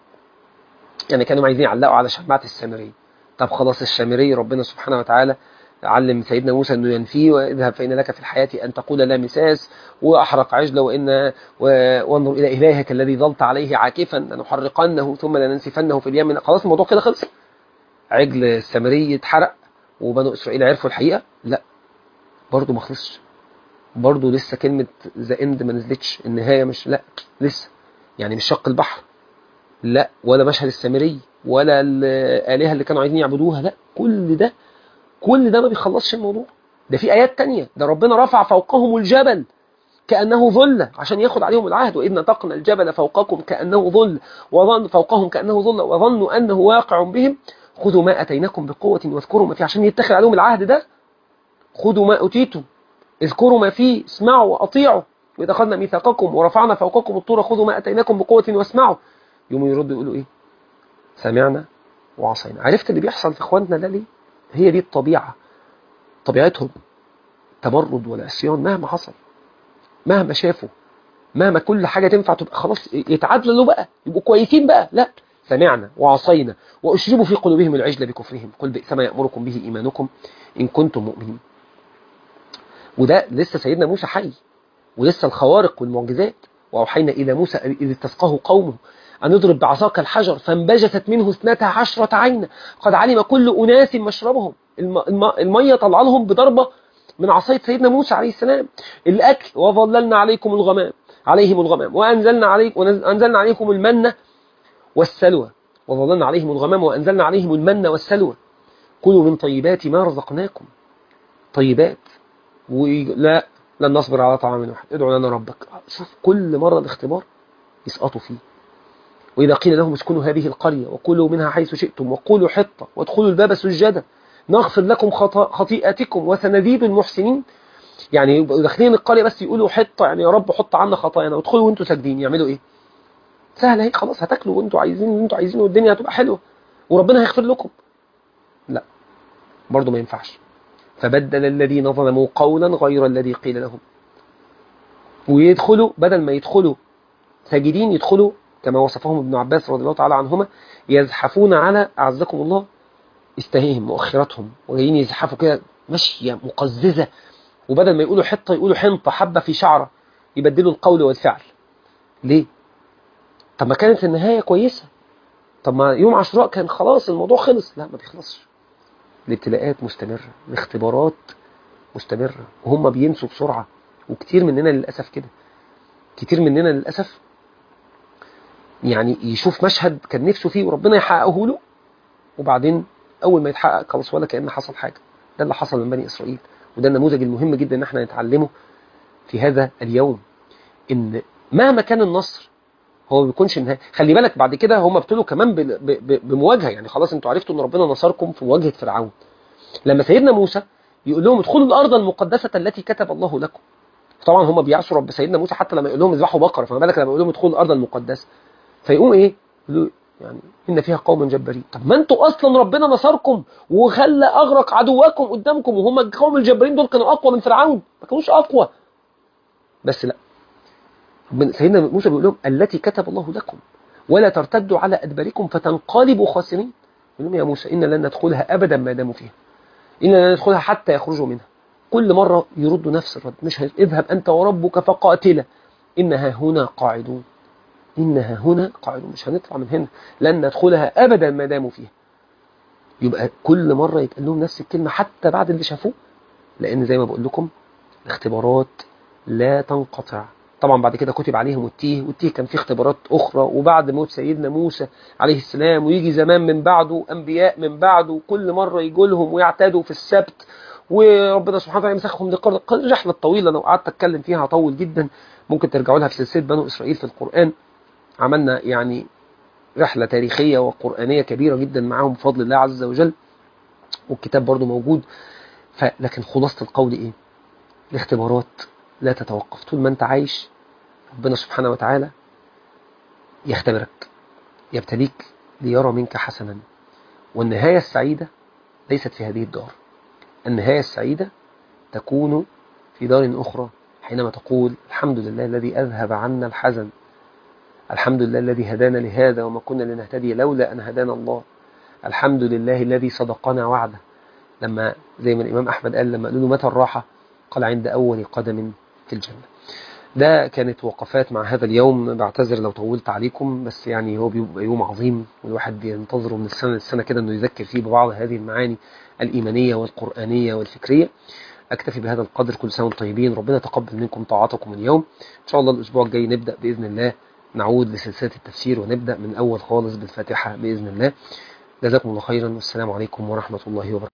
يعني كانوا عايزين يعلقوا على شماعة السامري طب خلاص السامري ربنا سبحانه وتعالى علم سيدنا موسى أنه ينفيه واذهب فإن لك في الحياة أن تقول لا مساس وأحرق عجله وإن وانظر إلى إلهك الذي ظلت عليه عاكفا لنحرقنه ثم لننسفنه في اليم خلاص الموضوع كده خلص عجل السامري اتحرق وبنو إسرائيل عرفوا الحقيقة لا برضه ما خلصش برضه لسه كلمة ذا اند ما نزلتش النهاية مش لا لسه يعني مش شق البحر لا ولا مشهد السامري ولا الآلهة اللي كانوا عايزين يعبدوها لا كل ده كل ده ما بيخلصش الموضوع ده في آيات تانية ده ربنا رفع فوقهم الجبل كأنه ظل عشان ياخد عليهم العهد وإذ نطقنا الجبل فوقكم كأنه ظل وظن فوقهم كأنه ظل وظنوا أنه واقع بهم خذوا ما أتيناكم بقوة واذكروا ما فيه عشان يتخذ عليهم العهد ده خذوا ما أتيتم اذكروا ما فيه اسمعوا وأطيعوا وإذا أخذنا ميثاقكم ورفعنا فوقكم الطور خذوا ما أتيناكم بقوة واسمعوا يوم يردوا يقولوا إيه سمعنا وعصينا عرفت اللي بيحصل في إخواننا ده ليه هي دي الطبيعة طبيعتهم تمرد والعصيان مهما حصل مهما شافوا مهما كل حاجة تنفع تبقى خلاص يتعادلوا بقى يبقوا كويسين بقى لا سمعنا وعصينا وأشربوا في قلوبهم العجل بكفرهم قل بئس ما يأمركم به إيمانكم إن كنتم مؤمنين وده لسه سيدنا موسى حي ولسه الخوارق والمعجزات وأوحينا إلى موسى إذ استسقاه قومه أن يضرب بعصاك الحجر فانبجست منه اثنتا عشرة عينا قد علم كل أناس مشربهم الم... الم... المية طلع لهم بضربة من عصاية سيدنا موسى عليه السلام الأكل وظللنا عليكم الغمام عليهم الغمام وأنزلنا, عليك وأنزلنا عليكم المنة والسلوى وظللنا عليهم الغمام وأنزلنا عليهم المنة والسلوى كلوا من طيبات ما رزقناكم طيبات ولا لن نصبر على طعام واحد ادعوا لنا ربك شوف كل مرة الاختبار يسقطوا فيه وإذا قيل لهم اسكنوا هذه القرية وكلوا منها حيث شئتم وقولوا حطة وادخلوا الباب سجدا نغفر لكم خطيئتكم وسنزيد المحسنين يعني يبقوا داخلين القرية بس يقولوا حطة يعني يا رب حط عنا خطايانا وادخلوا وانتوا ساجدين يعملوا ايه سهلة هي خلاص هتاكلوا وانتوا عايزين اللي انتوا عايزينه والدنيا هتبقى حلوة وربنا هيغفر لكم لا برضه ما ينفعش فبدل الذين ظلموا قولا غير الذي قيل لهم ويدخلوا بدل ما يدخلوا ساجدين يدخلوا كما وصفهم ابن عباس رضي الله تعالى عنهما يزحفون على أعزكم الله استهيهم مؤخرتهم وجايين يزحفوا كده مشية مقززة وبدل ما يقولوا حطة يقولوا حنطة حبة في شعرة يبدلوا القول والفعل ليه؟ طب ما كانت النهاية كويسة طب ما يوم عاشوراء كان خلاص الموضوع خلص لا ما بيخلصش الابتلاءات مستمرة الاختبارات مستمرة وهم بينسوا بسرعة وكتير مننا للأسف كده كتير مننا للأسف يعني يشوف مشهد كان نفسه فيه وربنا يحققه له وبعدين أول ما يتحقق خلاص ولا كأن حصل حاجة ده اللي حصل من بني إسرائيل وده النموذج المهم جدا ان احنا نتعلمه في هذا اليوم ان مهما كان النصر هو ما بيكونش النهايه خلي بالك بعد كده هم ابتدوا كمان ب- ب- ب- بمواجهه يعني خلاص انتوا عرفتوا ان ربنا نصركم في مواجهه فرعون لما سيدنا موسى يقول لهم ادخلوا الارض المقدسه التي كتب الله لكم طبعا هم بيعصوا رب سيدنا موسى حتى لما يقول لهم اذبحوا بقره فما بالك لما يقول لهم ادخلوا الارض المقدسه فيقوم ايه يقولوا يعني ان فيها قوم جبارين طب ما انتوا اصلا ربنا نصركم وخلى اغرق عدواكم قدامكم وهم القوم الجبارين دول كانوا اقوى من فرعون ما كانوش اقوى بس لا ربنا- سيدنا موسى بيقول لهم التي كتب الله لكم ولا ترتدوا على ادباركم فتنقلبوا خاسرين يقول لهم يا موسى ان لن ندخلها ابدا ما داموا فيها ان لن ندخلها حتى يخرجوا منها كل مره يردوا نفس الرد مش هي- اذهب انت وربك فقاتلا انها هنا قاعدون إنها هنا قاعدون مش هنطلع من هنا لن ندخلها أبدا ما داموا فيها يبقى كل مرة يتقال لهم نفس الكلمة حتى بعد اللي شافوه لأن زي ما بقول لكم الاختبارات لا تنقطع طبعا بعد كده كتب عليهم التيه والتيه كان فيه اختبارات أخرى وبعد موت سيدنا موسى عليه السلام ويجي زمان من بعده أنبياء من بعده كل مرة يجوا لهم ويعتادوا في السبت وربنا سبحانه وتعالى يمسخهم لقرن رحلة طويلة لو قعدت أتكلم فيها هطول جدا ممكن ترجعوا لها في سلسلة بنو إسرائيل في القرآن عملنا يعني رحلة تاريخية وقرآنية كبيرة جدا معاهم بفضل الله عز وجل والكتاب برضو موجود ف... لكن خلاصة القول إيه الاختبارات لا تتوقف طول ما أنت عايش ربنا سبحانه وتعالى يختبرك يبتليك ليرى منك حسنا والنهاية السعيدة ليست في هذه الدار النهاية السعيدة تكون في دار أخرى حينما تقول الحمد لله الذي أذهب عنا الحزن الحمد لله الذي هدانا لهذا وما كنا لنهتدي لولا أن هدانا الله الحمد لله الذي صدقنا وعده لما زي ما الإمام أحمد قال لما قالوا له متى الراحة قال عند أول قدم في الجنة ده كانت وقفات مع هذا اليوم بعتذر لو طولت عليكم بس يعني هو بيبقى يوم عظيم والواحد بينتظره من السنة للسنة كده أنه يذكر فيه ببعض هذه المعاني الإيمانية والقرآنية والفكرية أكتفي بهذا القدر كل سنة وانتم طيبين ربنا تقبل منكم طاعتكم اليوم إن شاء الله الأسبوع الجاي نبدأ بإذن الله نعود لسلسلة التفسير ونبدأ من أول خالص بالفاتحة بإذن الله جزاكم الله خيرا والسلام عليكم ورحمة الله وبركاته